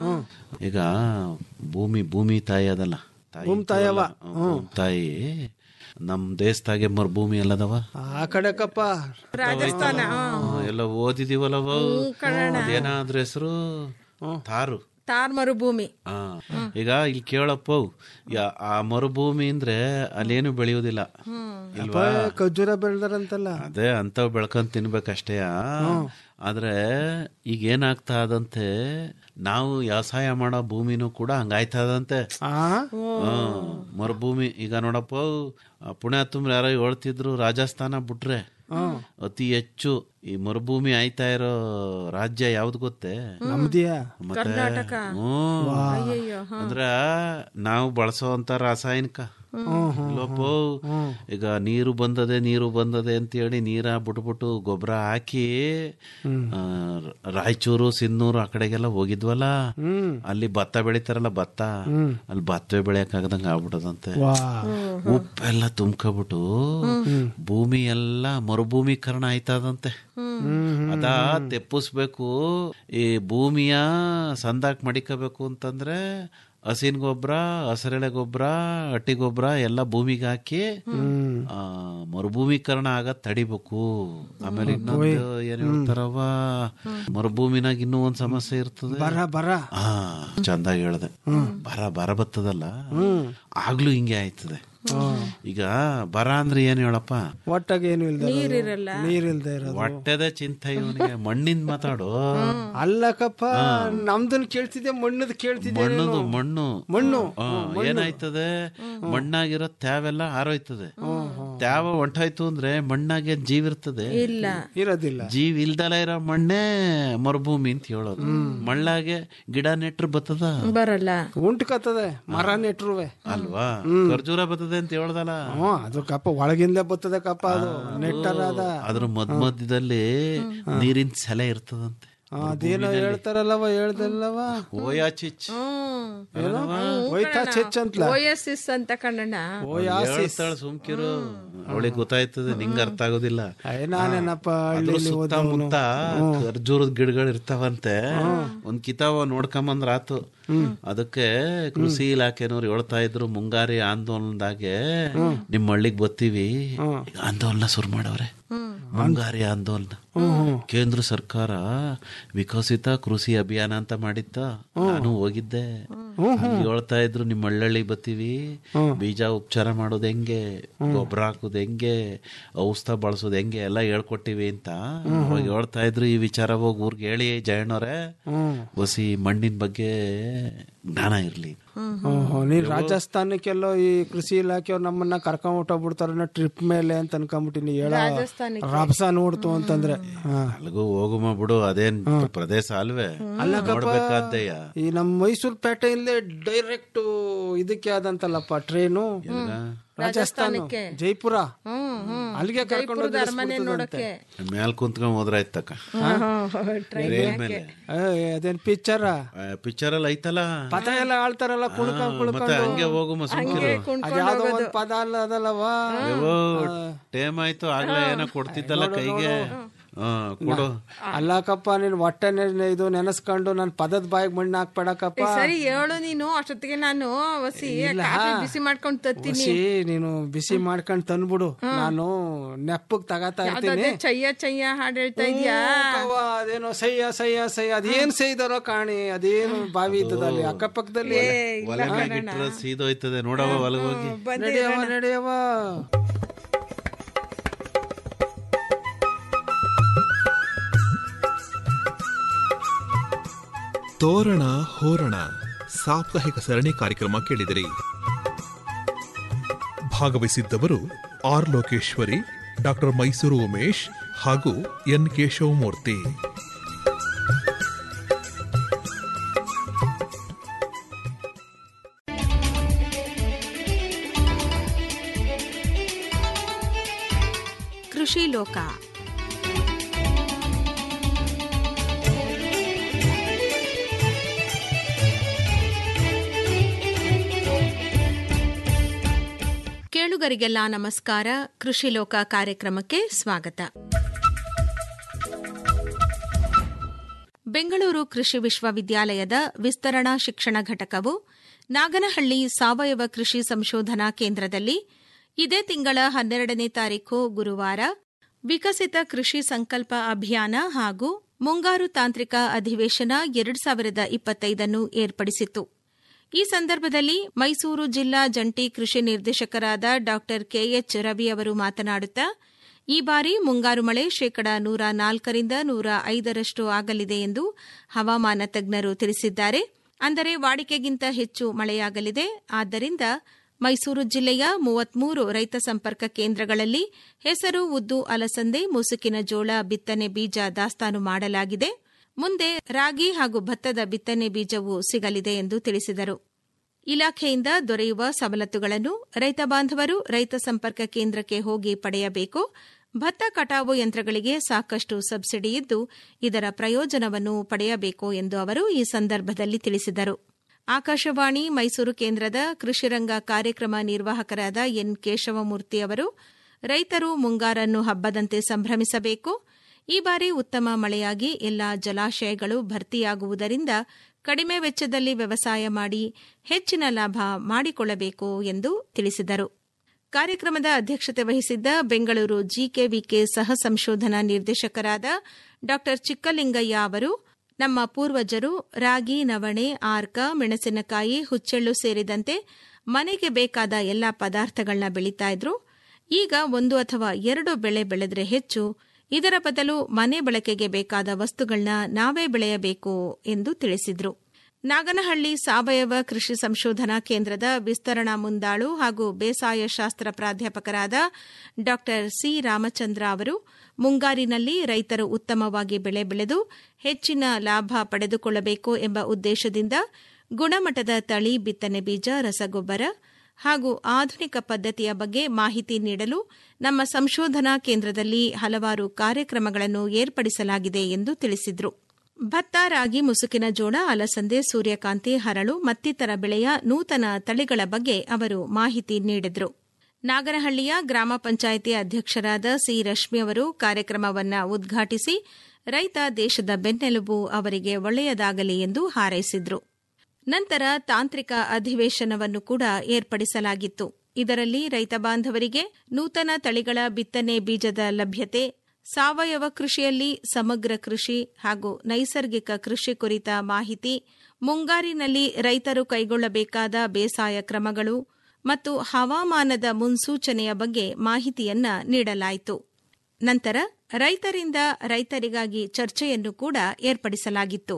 ಈಗ ಭೂಮಿ ಭೂಮಿ ತಾಯಿ ಅದಲ್ಲ ತಾಯಿ ಭೂಮಿ ತಾಯವ್ವ. ಹ್ಮ್, ಭೂಮಿ ತಾಯಿ ನಮ್ ದೇಶದಾಗೆ ಮರುಭೂಮಿ ಎಲ್ಲದವ ಆ ಕಡೆ ಕಪ್ಪ ರಾಜಸ್ಥಾನ ಹ್ಮ್, ಎಲ್ಲ ಓದಿದೀವಲ್ಲವ ಅದೇನಾದ್ರ ಹೆಸರು ತಾರು ತಾರ್ ಮರುಭೂಮಿ ಆ, ಈಗ ಇಲ್ಲಿ ಕೇಳಪ್ಪ ಯಾ- ಆ ಮರುಭೂಮಿ ಅಂದ್ರೆ ಅಲ್ಲೇನು ಬೆಳೆಯುವುದಿಲ್ಲ ಇಲ್ವಾ ಖರ್ಜೂರ ಬೆಳ್ದಾರಂತಲ್ಲ ಅದೇ ಅಂತವ್ ಬೆಳ್ಕೊಂಡ್ ತಿನ್ಬೇಕಷ್ಟೇ ಆದ್ರೆ ಈಗ ಏನಾಗ್ತಾ ಅದಂತೆ ನಾವು ವ್ಯವಸಾಯ ಮಾಡೋ ಭೂಮಿನೂ ಕೂಡ ಹಂಗಾಯ್ತದಂತೆ ಆ ಹ್ಮ್. ಮರುಭೂಮಿ ಈಗ ನೋಡಪ್ಪ ಆ, ಪುಣ್ಯಾತುಮ್ರು ಯಾರೋ ಹೇಳ್ತಿದ್ರು ರಾಜಸ್ಥಾನ ಬಿಟ್ರೆ ಅತಿ ಹೆಚ್ಚು ಈ ಮರುಭೂಮಿ ಆಯ್ತಾ ಇರೋ ರಾಜ್ಯ ಯಾವ್ದು ಗೊತ್ತೇ ನಮ್ದಿಯಾ ಮತ್ತೆ ಕರ್ನಾಟಕ. ಹ್ಮ್. ಅಯ್ಯಯ್ಯೋ, ಹಾ. ಅಂದ್ರ ನಾವು ಬಳಸೋಂತ ರಾಸಾಯನಿಕ ಲೋಪೋ ಈಗ ನೀರು ಬಂದದೆ ನೀರು ಬಂದದೆ ಅಂತೇಳಿ ನೀರ ಬಿಟ್ಬಿಟ್ಟು ಗೊಬ್ಬರ ಹಾಕಿ ಆ, ರಾಯಚೂರು ಸಿನ್ನೂರು ಆ ಕಡೆಗೆಲ್ಲ ಹೋಗಿದ್ವಲ್ಲ ಅಲ್ಲಿ ಭತ್ತ ಬೆಳಿತಾರಲ್ಲ ಭತ್ತ ಅಲ್ಲಿ ಭತ್ತವೇ ಬೆಳೆಯಕ್ಕಾಗದಂಗ ಆಗ್ಬಿಟ್ಟದಂತೆ ವಾ ಉಪ್ಪೆಲ್ಲ ತುಂಬ್ಕೊಬಿಟ್ಟು ಭೂಮಿ ಎಲ್ಲ ಮರುಭೂಮೀಕರಣ ಆಯ್ತದಂತೆ ಅದ ತೆಪ್ಪಿಸ್ಬೇಕು ಈ ಭೂಮಿಯ ಸಂದಾಕ್ ಮಡಿಕಬೇಕು ಅಂತಂದ್ರೆ ಹಸಿನ ಗೊಬ್ಬರ ಹಸಿರೆಳೆ ಗೊಬ್ಬರ ಹಟ್ಟಿ ಗೊಬ್ಬರ ಎಲ್ಲ ಭೂಮಿಗೆ ಹಾಕಿ ಆ, ಮರುಭೂಮೀಕರಣ ಆಗದ್ ತಡಿಬೇಕು ಆಮೇಲೆ ಇನ್ನೊಂದು ಏನ್ ಹೇಳ್ತಾರವ ಮರುಭೂಮಿನಾಗ ಇನ್ನೂ ಒಂದ್ ಸಮಸ್ಯೆ ಇರ್ತದೆ ಬರ ಬರ ಹಾ ಚಂದಾಗಿ ಹೇಳ್ದೆ ಬರ ಬರ ಬತ್ತದಲ್ಲ ಆಗ್ಲೂ ಹಿಂಗೆ ಆಯ್ತದೆ ಈಗ ಬರ ಅಂದ್ರೆ ಏನ್ ಹೇಳಪ್ಪ ಒಟ್ಟಾಗ ಏನು ಇಲ್ದ ನೀರಿರಲ್ಲ ನೀರಿಲ್ದೆ ಇರೋದು ಹೊಟ್ಟೆದ ಚಿಂತೆ ಇವನಿಗೆ ಮಣ್ಣಿಂದ ಮಾತಾಡು ಅಲ್ಲಕಪ್ಪ ನಮ್ದನ್ ಕೇಳ್ತಿದ್ದೆ ಮಣ್ಣದ್ ಕೇಳ್ತಿದ್ದೆ ಮಣ್ಣದು ಮಣ್ಣು ಮಣ್ಣು ಆ, ಏನಾಯ್ತದೆ ಮಣ್ಣಾಗಿರೋ ತ್ಯಾವೆಲ್ಲ ಹಾರೋಯ್ತದೆ ತ್ಯಾವ ಹೊಂಟೋಯ್ತು ಅಂದ್ರೆ ಮಣ್ಣಾಗೆ ಜೀವ ಇರ್ತದೆ ಇಲ್ಲ ಇರೋದಿಲ್ಲ ಜೀವ ಇಲ್ದಲ ಇರೋ ಮಣ್ಣೇ ಮರುಭೂಮಿ ಅಂತ ಹೇಳೋದು ಮಳ್ಳಾಗೆ ಗಿಡ ನೆಟ್ರು ಬತ್ತದ ಬರಲ್ಲ ಉಂಟ್ಕತ್ತದೆ ಮರ ನೆಟ್ರುವೆ ಅಲ್ವಾ ಖರ್ಜೂರ ಬರ್ತದೆ ಅಂತ ಹೇಳ್ದಲ್ಲ ಹ್ಮ್ ಅದು ಕಪ್ಪ ಒಳಗಿಂದ ಬರ್ತದೆ ಕಪ್ಪ ಅದು ನೆಟ್ಟರ ಅದ ಅದ್ರ ಮಧ್ಯ ಮಧ್ಯದಲ್ಲಿ ನೀರಿನ ಸೆಲೆ ಇರ್ತದಂತೆ ಅದೇನೋ ಹೇಳ್ತಾರಲ್ಲವ ಹೇಳ್ದಲ್ಲವ ಓಯಾಚಿಚ್ ಏನೋ ಹೋಯ್ತಾ ಚೆಚ್ ಅಂತಲ ಓಯಸಿಸ್ ಅಂತ ಕಣ್ಣಣ್ಣ ಹೇಳ್ತಾಳ ಸುಮ್ಕಿರು ಅವಳಿಗೆ ಗೊತ್ತಾಯ್ತದೆ ನಿಂಗ ಅರ್ಥ ಆಗೋದಿಲ್ಲ ನಾನೇನಪ್ಪ ಅದ್ರ ಹಳ್ಳಿಲಿ ಸುತ್ತಮುತ್ತ ಖರ್ಜೂರದ ಗಿಡಗಳು ಇರ್ತಾವಂತೆ ಒಂದ್ ಕಿತಾವ ನೋಡ್ಕೊಂಬಂದ್ರ ಆತು ಅದಕ್ಕೆ ಕೃಷಿ ಇಲಾಖೆನವ್ರು ಹೇಳ್ತಾ ಇದ್ರು ಮುಂಗಾರಿ ಆಂದೋಲನದಾಗೆ ನಿಮ್ ಹಳ್ಳಿಗ್ ಬರ್ತೀವಿ ಈಗ ಆಂದೋಲನ ಶುರು ಮಾಡವ್ರೆ ಮುಂಗಾರಿ ಆಂದೋಲನ ಕೇಂದ್ರ ಸರ್ಕಾರ ವಿಕಸಿತ ಕೃಷಿ ಅಭಿಯಾನ ಅಂತ ಮಾಡಿತ್ತ ನಾನು ಹೋಗಿದ್ದೆ ಅಲ್ಲಿ ಹೇಳ್ತಾ ಇದ್ರು ನಿಮ್ ಹಳ್ಳಳ್ಳಿಗೆ ಬರ್ತೀವಿ ಬೀಜ ಉಪಚಾರ ಮಾಡೋದ್ ಹೆಂಗೆ ಗೊಬ್ಬರ ಹಾಕೋದ್ ಹೆಂಗೆ ಔಷಧ ಬಳಸೋದ್ ಹೆಂಗೆ ಎಲ್ಲ ಹೇಳ್ಕೊಟ್ಟಿವಿ ಅಂತ ಅವಾಗ ಹೇಳ್ತಾ ಇದ್ರು ಈ ವಿಚಾರ ಹೋಗಿ ಊರ್ಗೆ ಹೇಳಿ ಜಯಣ್ಣವ್ರೆ ಹೊಸಿ ಮಣ್ಣಿನ ಬಗ್ಗೆ ಜ್ಞಾನ ಇರ್ಲಿ ನೀನ್ ರಾಜಸ್ಥಾನಕ್ಕೆಲ್ಲೋ ಈ ಕೃಷಿ ಇಲಾಖೆಯವ್ರು ನಮ್ಮನ್ನ ಕರ್ಕೊಂಡ್ ಹೊಟ್ಟೋಗ್ಬಿಡ್ತಾರ ಟ್ರಿಪ್ ಮೇಲೆ ಅಂತ ಅನ್ಕೊಂಬಿಟ್ಟಿನಿ ಹೇಳ ರಾಜಸ್ಥಾನಕ್ಕೆ. ರಭಸ ನೋಡ್ತು ಅಂತಂದ್ರೆ ಹಾ. ಅಲ್ಗೂ ಹೋಗುಮ ಬಿಡು ಅದೇನ್ ಪ್ರದೇಶ ಅಲ್ವೇ ನೋಡ್ಬೇಕಾದ್ದಯ್ಯ ಈ ನಮ್ಮ ಮೈಸೂರು ಪೇಟೆಯಿಂದಲೇ ಡೈರೆಕ್ಟ್ ಇದಕ್ಕೆ ಆದಂತಲ್ಲಪ್ಪ ಟ್ರೈನು ರಾಜಸ್ಥಾನ ಜೈಪುರ ಹ್ಮ್ ಹ್ಮ್ ಅಲ್ಲಿಗೆ ಕರ್ಕೊಂಡು ಜೈಪುರದ ಅರಮನೆ ನೋಡಕ್ಕೆ ಮ್ಯಾಲ್ ಕುಂತ್ಕೊಂಡ್ ಹೋದ್ರಾಯ್ತಕ್ಕ ರೈಲ್ ಮೇಲೆ ಅದೇನ್ ಪಿಕ್ಚರ ಪಿಕ್ಚರ್ ಅಲ್ಲಿ ಐತಲ್ಲ ಪದ ಎಲ್ಲ ಆಳ್ತಾರಲ್ಲ ಕುಣ್ಕೊಂಡ್ ಮತ್ತೆ ಕುಣ್ಕೊಂಡು ಹಂಗೆ ಹೋಗುಮ ಸುಮ್ಕಿರು ಅದ್ಯಾವ್ದೋ ಒಂದ್ ಪದ ಅಲ್ಲ ಅದಲ್ಲವಾ ಅಯ್ಯೋ ಟೇಮ್ ಆಯ್ತು ಆಗ್ಲೇ ಏನೋ ಕೊಡ್ತಿದ್ದಲ್ಲ ಕೈಗೆ ಹಾ ಕೊಡು ಅಲ್ಲಕಪ್ಪ ನೀನ್ ಹೊಟ್ಟೆ ನೆ- ಇದು ನೆನೆಸ್ಕೊಂಡು ನನ್ ಪದದ ಬಾಯಿಗೆ ಮಣ್ಣು ಹಾಕ್ಬೇಡಕಪ್ಪ ಸರಿ ಹೇಳು ನೀನು ಅಷ್ಟೊತ್ತಿಗೆ ನಾನು ವಸಿ ಕಾಫಿ ಬಿಸಿ ಮಾಡ್ಕೊಂಡು ತತ್ತೀನಿ ಹುಸಿ ನೀನು ಬಿಸಿ ಮಾಡ್ಕೊಂಡ್ ತಂದ್ಬಿಡು ನಾನು ನೆಪ್ಪಗ್ ತಗತಾ ಇರ್ತೀನಿ ಯಾವ್ದಾದ್ರೆ ಚಯ್ಯ ಚಯ್ಯ ಹಾಡ್ ಹೇಳ್ತಾ ಇದ್ಯಾ ಕವ್ವ, ಅದೇನೋ ಸಯ್ಯ ಸಯ್ಯ ಸಯ್ಯ ಅದೇನ್ ಸೈದಾರೋ ಕಾಣಿ ಅದೇನು ಬಾವಿ ಇದ್ದದಲ್ಲಿ ಅಕ್ಕಪಕ್ಕದಲ್ಲಿ ಒಲೆ ಮ್ಯಾಗ್ ಇಟ್ರೆ ಸೀದೋಯ್ತದೆ ನೋಡವ ಒಳಗೆ ಹೋಗಿ ನಡೆಯವ ನಡೆಯವ ತೋರಣ ಹೋರಣ ಸಾಪ್ತಾಹಿಕ ಸರಣಿ ಕಾರ್ಯಕ್ರಮ ಕೇಳಿದಿರಿ ಭಾಗವಹಿಸಿದ್ದವರು ಆರ್ ಲೋಕೇಶ್ವರಿ ಡಾಕ್ಟರ್ ಮೈಸೂರು ಉಮೇಶ್ ಹಾಗೂ ಎನ್ ಕೇಶವಮೂರ್ತಿ ಕೃಷಿ ಲೋಕ ಕೇಳುಗರಿಗೆಲ್ಲ ನಮಸ್ಕಾರ ಕೃಷಿ ಲೋಕ ಕಾರ್ಯಕ್ರಮಕ್ಕೆ ಸ್ವಾಗತ ಬೆಂಗಳೂರು ಕೃಷಿ ವಿಶ್ವವಿದ್ಯಾಲಯದ ವಿಸ್ತರಣಾ ಶಿಕ್ಷಣ ಘಟಕವು ನಾಗನಹಳ್ಳಿ ಸಾವಯವ ಕೃಷಿ ಸಂಶೋಧನಾ ಕೇಂದ್ರದಲ್ಲಿ ಇದೇ ತಿಂಗಳ ಹನ್ನೆರಡನೇ ತಾರೀಖು ಗುರುವಾರ ವಿಕಸಿತ ಕೃಷಿ ಸಂಕಲ್ಪ ಅಭಿಯಾನ ಹಾಗೂ ಮುಂಗಾರು ತಾಂತ್ರಿಕ ಅಧಿವೇಶನ ಎರಡು ಸಾವಿರದ ಇಪ್ಪತ್ತೈದನ್ನು ಏರ್ಪಡಿಸಿತು ಈ ಸಂದರ್ಭದಲ್ಲಿ ಮೈಸೂರು ಜಿಲ್ಲಾ ಜಂಟಿ ಕೃಷಿ ನಿರ್ದೇಶಕರಾದ ಡಾ ಕೆಎಚ್ ರವಿ ಅವರು ಮಾತನಾಡುತ್ತಾ ಈ ಬಾರಿ ಮುಂಗಾರು ಮಳೆ ಶೇಕಡ ನೂರ ನಾಲ್ಕರಿಂದ ನೂರ ಐದರಷ್ಟು ಆಗಲಿದೆ ಎಂದು ಹವಾಮಾನ ತಜ್ಞರು ತಿಳಿಸಿದ್ದಾರೆ ಅಂದರೆ ವಾಡಿಕೆಗಿಂತ ಹೆಚ್ಚು ಮಳೆಯಾಗಲಿದೆ ಆದ್ದರಿಂದ ಮೈಸೂರು ಜಿಲ್ಲೆಯ ಮೂವತ್ಮೂರು ರೈತ ಸಂಪರ್ಕ ಕೇಂದ್ರಗಳಲ್ಲಿ ಹೆಸರು ಉದ್ದು ಅಲಸಂದೆ ಮುಸುಕಿನ ಜೋಳ ಬಿತ್ತನೆ ಬೀಜ ದಾಸ್ತಾನು ಮಾಡಲಾಗಿದೆ ಮುಂದೆ ರಾಗಿ ಹಾಗೂ ಭತ್ತದ ಬಿತ್ತನೆ ಬೀಜವೂ ಸಿಗಲಿದೆ ಎಂದು ತಿಳಿಸಿದರು ಇಲಾಖೆಯಿಂದ ದೊರೆಯುವ ಸವಲತ್ತುಗಳನ್ನು ರೈತ ಬಾಂಧವರು ರೈತ ಸಂಪರ್ಕ ಕೇಂದ್ರಕ್ಕೆ ಹೋಗಿ ಪಡೆಯಬೇಕು ಭತ್ತ ಕಟಾವು ಯಂತ್ರಗಳಿಗೆ ಸಾಕಷ್ಟು ಸಬ್ಸಿಡಿ ಇದ್ದು ಇದರ ಪ್ರಯೋಜನವನ್ನು ಪಡೆಯಬೇಕು ಎಂದು ಅವರು ಈ ಸಂದರ್ಭದಲ್ಲಿ ತಿಳಿಸಿದರು ಆಕಾಶವಾಣಿ ಮೈಸೂರು ಕೇಂದ್ರದ ಕೃಷಿರಂಗ ಕಾರ್ಯಕ್ರಮ ನಿರ್ವಾಹಕರಾದ ಎನ್ ಕೇಶವಮೂರ್ತಿ ಅವರು ರೈತರು ಮುಂಗಾರನ್ನು ಹಬ್ಬದಂತೆ ಸಂಭ್ರಮಿಸಬೇಕು ಈ ಬಾರಿ ಉತ್ತಮ ಮಳೆಯಾಗಿ ಎಲ್ಲಾ ಜಲಾಶಯಗಳು ಭರ್ತಿಯಾಗುವುದರಿಂದ ಕಡಿಮೆ ವೆಚ್ಚದಲ್ಲಿ ವ್ಯವಸಾಯ ಮಾಡಿ ಹೆಚ್ಚಿನ ಲಾಭ ಮಾಡಿಕೊಳ್ಳಬೇಕು ಎಂದು ತಿಳಿಸಿದರು ಕಾರ್ಯಕ್ರಮದ ಅಧ್ಯಕ್ಷತೆ ವಹಿಸಿದ್ದ ಬೆಂಗಳೂರು ಜಿಕೆವಿಕೆ ಸಹ ಸಂಶೋಧನಾ ನಿರ್ದೇಶಕರಾದ ಡಾ ಚಿಕ್ಕಲಿಂಗಯ್ಯ ಅವರು ನಮ್ಮ ಪೂರ್ವಜರು ರಾಗಿ ನವಣೆ ಆರ್ಕ ಮೆಣಸಿನಕಾಯಿ ಹುಚ್ಚೆಳ್ಳು ಸೇರಿದಂತೆ ಮನೆಗೆ ಬೇಕಾದ ಎಲ್ಲಾ ಪದಾರ್ಥಗಳನ್ನ ಬೆಳೀತಾ ಇದ್ರು ಈಗ ಒಂದು ಅಥವಾ ಎರಡು ಬೆಳೆ ಬೆಳೆದ್ರೆ ಹೆಚ್ಚು ಇದರ ಬದಲು ಮನೆ ಬಳಕೆಗೆ ಬೇಕಾದ ವಸ್ತುಗಳನ್ನ ನಾವೇ ಬೆಳೆಯಬೇಕು ಎಂದು ತಿಳಿಸಿದ್ರು ನಾಗನಹಳ್ಳಿ ಸಾವಯವ ಕೃಷಿ ಸಂಶೋಧನಾ ಕೇಂದ್ರದ ವಿಸ್ತರಣಾ ಮುಂದಾಳು ಹಾಗೂ ಬೇಸಾಯ ಶಾಸ್ತ್ರ ಪ್ರಾಧ್ಯಾಪಕರಾದ ಡಾ ಸಿ ರಾಮಚಂದ್ರ ಅವರು ಮುಂಗಾರಿನಲ್ಲಿ ರೈತರು ಉತ್ತಮವಾಗಿ ಬೆಳೆ ಬೆಳೆದು ಹೆಚ್ಚಿನ ಲಾಭ ಪಡೆದುಕೊಳ್ಳಬೇಕು ಎಂಬ ಉದ್ದೇಶದಿಂದ ಗುಣಮಟ್ಟದ ತಳಿ ಬಿತ್ತನೆ ಬೀಜ ರಸಗೊಬ್ಬರ ಹಾಗೂ ಆಧುನಿಕ ಪದ್ಧತಿಯ ಬಗ್ಗೆ ಮಾಹಿತಿ ನೀಡಲು ನಮ್ಮ ಸಂಶೋಧನಾ ಕೇಂದ್ರದಲ್ಲಿ ಹಲವಾರು ಕಾರ್ಯಕ್ರಮಗಳನ್ನು ಏರ್ಪಡಿಸಲಾಗಿದೆ ಎಂದು ತಿಳಿಸಿದರು ಭತ್ತ ರಾಗಿ ಮುಸುಕಿನ ಜೋಳ ಅಲಸಂದೆ ಸೂರ್ಯಕಾಂತಿ ಹರಳು ಮತ್ತಿತರ ಬೆಳೆಯ ನೂತನ ತಳಿಗಳ ಬಗ್ಗೆ ಅವರು ಮಾಹಿತಿ ನೀಡಿದರು ನಾಗನಹಳ್ಳಿಯ ಗ್ರಾಮ ಪಂಚಾಯಿತಿ ಅಧ್ಯಕ್ಷರಾದ ಸಿ ರಶ್ಮಿ ಅವರು ಕಾರ್ಯಕ್ರಮವನ್ನು ಉದ್ಘಾಟಿಸಿ ರೈತ ದೇಶದ ಬೆನ್ನೆಲುಬು ಅವರಿಗೆ ಒಳ್ಳೆಯದಾಗಲಿ ಎಂದು ಹಾರೈಸಿದರು ನಂತರ ತಾಂತ್ರಿಕ ಅಧಿವೇಶನವನ್ನು ಕೂಡ ಏರ್ಪಡಿಸಲಾಗಿತ್ತು ಇದರಲ್ಲಿ ರೈತ ಬಾಂಧವರಿಗೆ ನೂತನ ತಳಿಗಳ ಬಿತ್ತನೆ ಬೀಜದ ಲಭ್ಯತೆ ಸಾವಯವ ಕೃಷಿಯಲ್ಲಿ ಸಮಗ್ರ ಕೃಷಿ ಹಾಗೂ ನೈಸರ್ಗಿಕ ಕೃಷಿ ಕುರಿತ ಮಾಹಿತಿ ಮುಂಗಾರಿನಲ್ಲಿ ರೈತರು ಕೈಗೊಳ್ಳಬೇಕಾದ ಬೇಸಾಯ ಕ್ರಮಗಳು ಮತ್ತು ಹವಾಮಾನದ ಮುನ್ಸೂಚನೆಯ ಬಗ್ಗೆ ಮಾಹಿತಿಯನ್ನ ನೀಡಲಾಯಿತು ನಂತರ ರೈತರಿಂದ ರೈತರಿಗಾಗಿ ಚರ್ಚೆಯನ್ನು ಕೂಡ ಏರ್ಪಡಿಸಲಾಗಿತ್ತು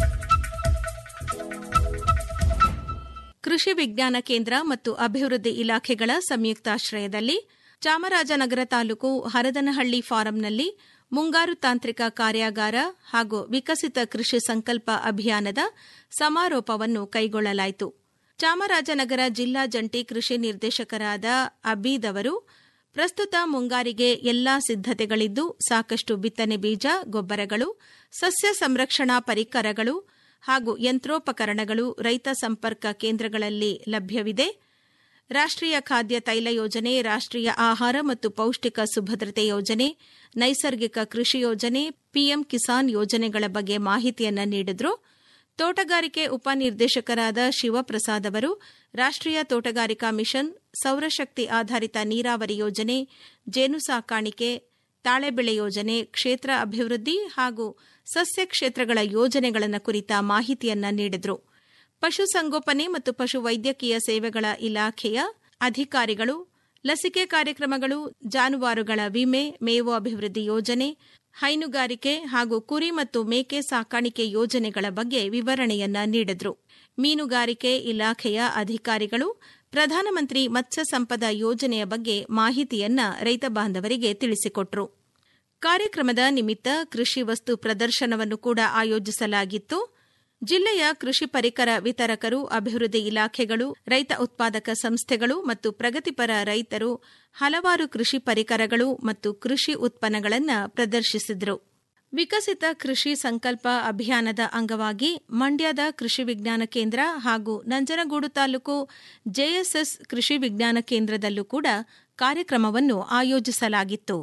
ಕೃಷಿ ವಿಜ್ಞಾನ ಕೇಂದ್ರ ಮತ್ತು ಅಭಿವೃದ್ಧಿ ಇಲಾಖೆಗಳ ಸಂಯುಕ್ತಾಶ್ರಯದಲ್ಲಿ ಚಾಮರಾಜನಗರ ತಾಲೂಕು ಹರದನಹಳ್ಳಿ ಫಾರಂನಲ್ಲಿ ಮುಂಗಾರು ತಾಂತ್ರಿಕ ಕಾರ್ಯಾಗಾರ ಹಾಗೂ ವಿಕಸಿತ ಕೃಷಿ ಸಂಕಲ್ಪ ಅಭಿಯಾನದ ಸಮಾರೋಪವನ್ನು ಕೈಗೊಳ್ಳಲಾಯಿತು ಚಾಮರಾಜನಗರ ಜಿಲ್ಲಾ ಜಂಟಿ ಕೃಷಿ ನಿರ್ದೇಶಕರಾದ ಅಬೀದ್ ಅವರು ಪ್ರಸ್ತುತ ಮುಂಗಾರಿಗೆ ಎಲ್ಲಾ ಸಿದ್ದತೆಗಳಿದ್ದು ಸಾಕಷ್ಟು ಬಿತ್ತನೆ ಬೀಜ ಗೊಬ್ಬರಗಳು ಸಸ್ಯ ಸಂರಕ್ಷಣಾ ಪರಿಕರಗಳು ಹಾಗೂ ಯಂತ್ರೋಪಕರಣಗಳು ರೈತ ಸಂಪರ್ಕ ಕೇಂದ್ರಗಳಲ್ಲಿ ಲಭ್ಯವಿದೆ ರಾಷ್ಟ್ರೀಯ ಖಾದ್ಯ ತೈಲ ಯೋಜನೆ ರಾಷ್ಟ್ರೀಯ ಆಹಾರ ಮತ್ತು ಪೌಷ್ಟಿಕ ಸುಭದ್ರತೆ ಯೋಜನೆ ನೈಸರ್ಗಿಕ ಕೃಷಿ ಯೋಜನೆ ಪಿಎಂ ಕಿಸಾನ್ ಯೋಜನೆಗಳ ಬಗ್ಗೆ ಮಾಹಿತಿಯನ್ನ ನೀಡಿದ್ರು ತೋಟಗಾರಿಕೆ ಉಪನಿರ್ದೇಶಕರಾದ ಶಿವಪ್ರಸಾದ್ ಅವರು ರಾಷ್ಟ್ರೀಯ ತೋಟಗಾರಿಕಾ ಮಿಷನ್ ಸೌರಶಕ್ತಿ ಆಧಾರಿತ ನೀರಾವರಿ ಯೋಜನೆ ಜೇನು ಸಾಕಾಣಿಕೆ ತಾಳೆಬೆಳೆ ಯೋಜನೆ ಕ್ಷೇತ್ರ ಅಭಿವೃದ್ಧಿ ಹಾಗೂ ಸಸ್ಯ ಕ್ಷೇತ್ರಗಳ ಯೋಜನೆಗಳನ್ನು ಕುರಿತ ಮಾಹಿತಿಯನ್ನ ನೀಡಿದ್ರು ಪಶುಸಂಗೋಪನೆ ಮತ್ತು ಪಶು ವೈದ್ಯಕೀಯ ಸೇವೆಗಳ ಇಲಾಖೆಯ ಅಧಿಕಾರಿಗಳು ಲಸಿಕೆ ಕಾರ್ಯಕ್ರಮಗಳು ಜಾನುವಾರುಗಳ ವಿಮೆ ಮೇವು ಅಭಿವೃದ್ಧಿ ಯೋಜನೆ ಹೈನುಗಾರಿಕೆ ಹಾಗೂ ಕುರಿ ಮತ್ತು ಮೇಕೆ ಸಾಕಾಣಿಕೆ ಯೋಜನೆಗಳ ಬಗ್ಗೆ ವಿವರಣೆಯನ್ನ ನೀಡಿದ್ರು ಮೀನುಗಾರಿಕೆ ಇಲಾಖೆಯ ಅಧಿಕಾರಿಗಳು ಪ್ರಧಾನಮಂತ್ರಿ ಮತ್ಸ್ಯ ಸಂಪದ ಯೋಜನೆಯ ಬಗ್ಗೆ ಮಾಹಿತಿಯನ್ನ ರೈತ ಬಾಂಧವರಿಗೆ ತಿಳಿಸಿಕೊಟ್ರು ಕಾರ್ಯಕ್ರಮದ ನಿಮಿತ್ತ ಕೃಷಿ ವಸ್ತು ಪ್ರದರ್ಶನವನ್ನು ಕೂಡ ಆಯೋಜಿಸಲಾಗಿತ್ತು ಜಿಲ್ಲೆಯ ಕೃಷಿ ಪರಿಕರ ವಿತರಕರು ಅಭಿವೃದ್ಧಿ ಇಲಾಖೆಗಳು ರೈತ ಉತ್ಪಾದಕ ಸಂಸ್ಥೆಗಳು ಮತ್ತು ಪ್ರಗತಿಪರ ರೈತರು ಹಲವಾರು ಕೃಷಿ ಪರಿಕರಗಳು ಮತ್ತು ಕೃಷಿ ಉತ್ಪನ್ನಗಳನ್ನು ಪ್ರದರ್ಶಿಸಿದರು ವಿಕಸಿತ ಕೃಷಿ ಸಂಕಲ್ಪ ಅಭಿಯಾನದ ಅಂಗವಾಗಿ ಮಂಡ್ಯದ ಕೃಷಿ ವಿಜ್ಞಾನ ಕೇಂದ್ರ ಹಾಗೂ ನಂಜನಗೂಡು ತಾಲೂಕು ಜೆಎಸ್ಎಸ್ ಕೃಷಿ ವಿಜ್ಞಾನ ಕೇಂದ್ರದಲ್ಲೂ ಕೂಡ ಕಾರ್ಯಕ್ರಮವನ್ನು ಆಯೋಜಿಸಲಾಗಿತ್ತು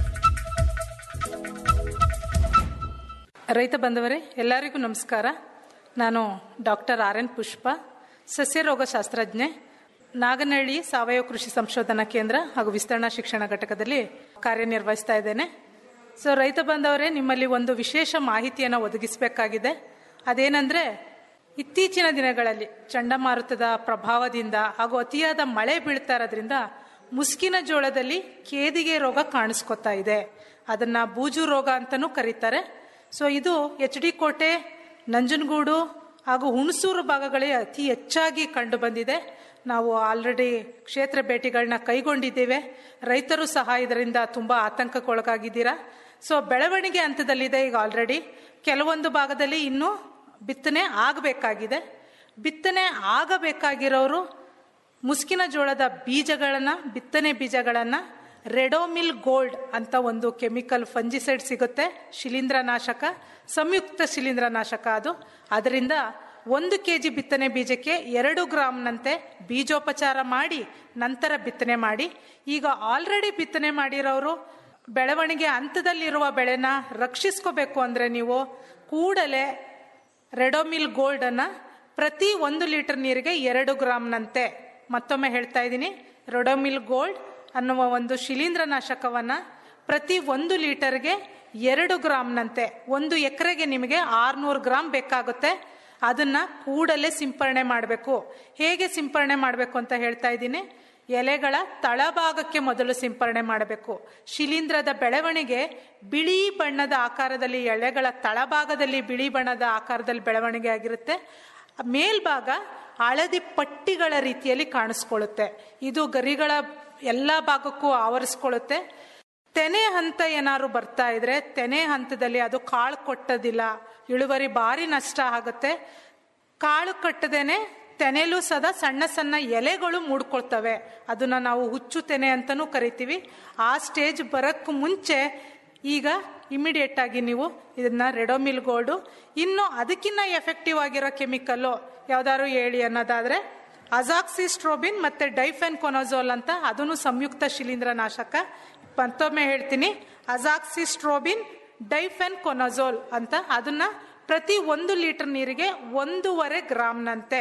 ರೈತ ಬಂಧುವರೇ ಎಲ್ಲರಿಗೂ ನಮಸ್ಕಾರ ನಾನು ಡಾಕ್ಟರ್ ಆರ್ ಎನ್ ಪುಷ್ಪ ಸಸ್ಯರೋಗ ಶಾಸ್ತ್ರಜ್ಞೆ ನಾಗನಹಳ್ಳಿ ಸಾವಯವ ಕೃಷಿ ಸಂಶೋಧನಾ ಕೇಂದ್ರ ಹಾಗೂ ವಿಸ್ತರಣಾ ಶಿಕ್ಷಣ ಘಟಕದಲ್ಲಿ ಕಾರ್ಯನಿರ್ವಹಿಸ್ತಾ ಇದ್ದೇನೆ ಸೊ ರೈತ ಬಾಂಧವರೇ ನಿಮ್ಮಲ್ಲಿ ಒಂದು ವಿಶೇಷ ಮಾಹಿತಿಯನ್ನು ಒದಗಿಸಬೇಕಾಗಿದೆ ಅದೇನೆಂದರೆ ಇತ್ತೀಚಿನ ದಿನಗಳಲ್ಲಿ ಚಂಡಮಾರುತದ ಪ್ರಭಾವದಿಂದ ಹಾಗೂ ಅತಿಯಾದ ಮಳೆ ಬೀಳ್ತಾ ಇರೋದ್ರಿಂದ ಮುಸ್ಕಿನ ಜೋಳದಲ್ಲಿ ಕೇದಿಗೆ ರೋಗ ಕಾಣಿಸ್ಕೊತಾ ಇದೆ ಅದನ್ನ ಬೂಜು ರೋಗ ಅಂತಲೂ ಕರೀತಾರೆ ಸೊ ಇದು ಎಚ್ ಡಿ ಕೋಟೆ ನಂಜನಗೂಡು ಹಾಗೂ ಹುಣಸೂರು ಭಾಗಗಳೇ ಅತಿ ಹೆಚ್ಚಾಗಿ ಕಂಡು ಬಂದಿದೆ ನಾವು ಆಲ್ರೆಡಿ ಕ್ಷೇತ್ರ ಭೇಟಿಗಳನ್ನ ಕೈಗೊಂಡಿದ್ದೇವೆ ರೈತರು ಸಹ ಇದರಿಂದ ತುಂಬ ಆತಂಕಕ್ಕೊಳಗಾಗಿದ್ದೀರಾ ಸೊ ಬೆಳವಣಿಗೆ ಹಂತದಲ್ಲಿದೆ ಈಗ ಆಲ್ರೆಡಿ ಕೆಲವೊಂದು ಭಾಗದಲ್ಲಿ ಇನ್ನೂ ಬಿತ್ತನೆ ಆಗಬೇಕಾಗಿದೆ ಬಿತ್ತನೆ ಆಗಬೇಕಾಗಿರೋರು ಮುಸ್ಕಿನ ಜೋಳದ ಬೀಜಗಳನ್ನು ಬಿತ್ತನೆ ಬೀಜಗಳನ್ನು ರೆಡೋಮಿಲ್ ಗೋಲ್ಡ್ ಅಂತ ಒಂದು ಕೆಮಿಕಲ್ ಫಂಜಿಸೈಡ್ ಸಿಗುತ್ತೆ ಶಿಲೀಂಧ್ರನಾಶಕ ಸಂಯುಕ್ತ ಶಿಲೀಂಧ್ರನಾಶಕ ಅದು ಅದರಿಂದ ಒಂದು ಕೆ ಜಿ ಬಿತ್ತನೆ ಬೀಜಕ್ಕೆ ಎರಡು ಗ್ರಾಮ್ನಂತೆ ಬೀಜೋಪಚಾರ ಮಾಡಿ ನಂತರ ಬಿತ್ತನೆ ಮಾಡಿ ಈಗ ಆಲ್ರೆಡಿ ಬಿತ್ತನೆ ಮಾಡಿರೋರು ಬೆಳವಣಿಗೆ ಹಂತದಲ್ಲಿರುವ ಬೆಳೆನ ರಕ್ಷಿಸ್ಕೋಬೇಕು ಅಂದರೆ ನೀವು ಕೂಡಲೇ ರೆಡೋಮಿಲ್ ಗೋಲ್ಡನ್ನು ಪ್ರತಿ ಒಂದು ಲೀಟರ್ ನೀರಿಗೆ ಎರಡು ಗ್ರಾಮ್ನಂತೆ ಮತ್ತೊಮ್ಮೆ ಹೇಳ್ತಾ ಇದ್ದೀನಿ ರೆಡೋಮಿಲ್ ಗೋಲ್ಡ್ ಅನ್ನುವ ಒಂದು ಶಿಲೀಂಧ್ರನಾಶಕವನ್ನು ಪ್ರತಿ ಒಂದು ಲೀಟರ್ಗೆ ಎರಡು ಗ್ರಾಮ್ನಂತೆ ಒಂದು ಎಕರೆಗೆ ನಿಮಗೆ ಆರುನೂರು ಗ್ರಾಮ್ ಬೇಕಾಗುತ್ತೆ ಅದನ್ನ ಕೂಡಲೇ ಸಿಂಪರಣೆ ಮಾಡಬೇಕು ಹೇಗೆ ಸಿಂಪರಣೆ ಮಾಡಬೇಕು ಅಂತ ಹೇಳ್ತಾ ಇದ್ದೀನಿ ಎಲೆಗಳ ತಳಭಾಗಕ್ಕೆ ಮೊದಲು ಸಿಂಪರಣೆ ಮಾಡಬೇಕು ಶಿಲೀಂಧ್ರದ ಬೆಳವಣಿಗೆ ಬಿಳಿ ಬಣ್ಣದ ಆಕಾರದಲ್ಲಿ ಎಲೆಗಳ ತಳಭಾಗದಲ್ಲಿ ಬಿಳಿ ಬಣ್ಣದ ಆಕಾರದಲ್ಲಿ ಬೆಳವಣಿಗೆ ಆಗಿರುತ್ತೆ ಮೇಲ್ಭಾಗ ಹಳದಿ ಪಟ್ಟಿಗಳ ರೀತಿಯಲ್ಲಿ ಕಾಣಿಸ್ಕೊಳ್ಳುತ್ತೆ ಇದು ಗರಿಗಳ ಎಲ್ಲ ಭಾಗಕ್ಕೂ ಆವರಿಸ್ಕೊಳ್ಳುತ್ತೆ ತೆನೆ ಹಂತ ಏನಾದ್ರು ಬರ್ತಾ ಇದ್ರೆ ತೆನೆ ಹಂತದಲ್ಲಿ ಅದು ಕಾಳು ಕೊಟ್ಟದಿಲ್ಲ ಇಳುವರಿ ಭಾರಿ ನಷ್ಟ ಆಗುತ್ತೆ ಕಾಳು ಕಟ್ಟದೇನೆ ತೆನೆಲೂ ಸದಾ ಸಣ್ಣ ಸಣ್ಣ ಎಲೆಗಳು ಮೂಡ್ಕೊಳ್ತವೆ ಅದನ್ನ ನಾವು ಹುಚ್ಚು ತೆನೆ ಅಂತಾನೂ ಕರಿತೀವಿ ಆ ಸ್ಟೇಜ್ ಬರಕ್ಕೆ ಮುಂಚೆ ಈಗ ಇಮಿಡಿಯೇಟ್ ಆಗಿ ನೀವು ಇದನ್ನ ರೆಡೋಮಿಲ್ ಗೋಲ್ಡು ಇನ್ನು ಅದಕ್ಕಿಂತ ಎಫೆಕ್ಟಿವ್ ಆಗಿರೋ ಕೆಮಿಕಲ್ಲು ಯಾವ್ದಾದ್ರು ಹೇಳಿ ಅನ್ನೋದಾದ್ರೆ ಅಜಾಕ್ಸಿಸ್ಟ್ರೋಬಿನ್ ಮತ್ತೆ ಡೈಫೆನ್ ಕೊನೋಜೋಲ್ ಅಂತ ಅದನ್ನು ಸಂಯುಕ್ತ ಶಿಲೀಂಧ್ರನಾಶಕ ಮತ್ತೊಮ್ಮೆ ಹೇಳ್ತೀನಿ ಅಜಾಕ್ಸಿಸ್ಟ್ರೋಬಿನ್ ಡೈಫೆನ್ ಕೊನೋಜೋಲ್ ಅಂತ ಅದನ್ನ ಪ್ರತಿ ಒಂದು ಲೀಟರ್ ನೀರಿಗೆ ಒಂದೂವರೆ ಗ್ರಾಮ್ನಂತೆ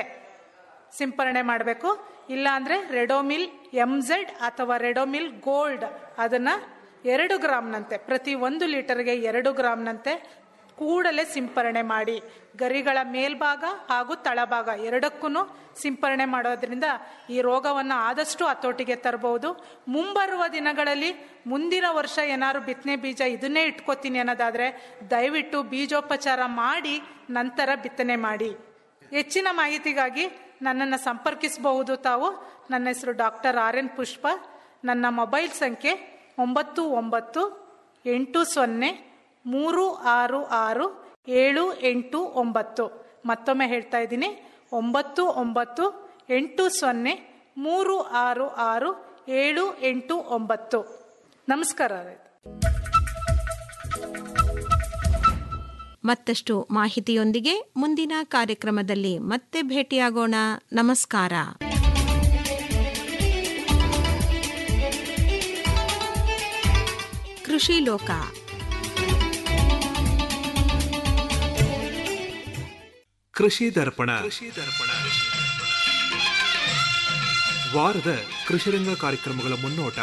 ಸಿಂಪರಣೆ ಮಾಡಬೇಕು ಇಲ್ಲಾಂದ್ರೆ ರೆಡೋಮಿಲ್ ಎಂ ಝೆಡ್ ಅಥವಾ ರೆಡೋಮಿಲ್ ಗೋಲ್ಡ್ ಅದನ್ನ ಎರಡು ಗ್ರಾಮ್ನಂತೆ ಪ್ರತಿ ಒಂದು ಲೀಟರ್ಗೆ ಎರಡು ಗ್ರಾಮ್ನಂತೆ ಕೂಡಲೇ ಸಿಂಪರಣೆ ಮಾಡಿ ಗರಿಗಳ ಮೇಲ್ಭಾಗ ಹಾಗೂ ತಳಭಾಗ ಎರಡಕ್ಕೂ ಸಿಂಪರಣೆ ಮಾಡೋದ್ರಿಂದ ಈ ರೋಗವನ್ನು ಆದಷ್ಟು ಹತೋಟಿಗೆ ತರಬಹುದು ಮುಂಬರುವ ದಿನಗಳಲ್ಲಿ ಮುಂದಿನ ವರ್ಷ ಏನಾದ್ರು ಬಿತ್ತನೆ ಬೀಜ ಇದನ್ನೇ ಇಟ್ಕೋತೀನಿ ಅನ್ನೋದಾದ್ರೆ ದಯವಿಟ್ಟು ಬೀಜೋಪಚಾರ ಮಾಡಿ ನಂತರ ಬಿತ್ತನೆ ಮಾಡಿ ಹೆಚ್ಚಿನ ಮಾಹಿತಿಗಾಗಿ ನನ್ನನ್ನು ಸಂಪರ್ಕಿಸಬಹುದು ತಾವು ನನ್ನ ಹೆಸರು ಡಾಕ್ಟರ್ ಆರ್ ಎನ್ ಪುಷ್ಪ ನನ್ನ ಮೊಬೈಲ್ ಸಂಖ್ಯೆ ಒಂಬತ್ತು ಒಂಬತ್ತು ಎಂಟು ಸೊನ್ನೆ ಮೂರು ಆರು ಆರು ಏಳು ಎಂಟು ಒಂಬತ್ತು ಮತ್ತೊಮ್ಮೆ ಹೇಳ್ತಾ ಇದ್ದೀನಿ ಒಂಬತ್ತು ಒಂಬತ್ತು ಎಂಟು ಸೊನ್ನೆ ಮೂರು ಆರು ಆರು ಏಳು ಎಂಟು ಒಂಬತ್ತು ನಮಸ್ಕಾರ ಮತ್ತಷ್ಟು ಮಾಹಿತಿಯೊಂದಿಗೆ ಮುಂದಿನ ಕಾರ್ಯಕ್ರಮದಲ್ಲಿ ಮತ್ತೆ ಭೇಟಿಯಾಗೋಣ ನಮಸ್ಕಾರ ಕೃಷಿ ಲೋಕ ಕೃಷಿ ದರ್ಪಣ ವಾರದ ಕೃಷಿರಂಗ ಕಾರ್ಯಕ್ರಮಗಳ ಮುನ್ನೋಟ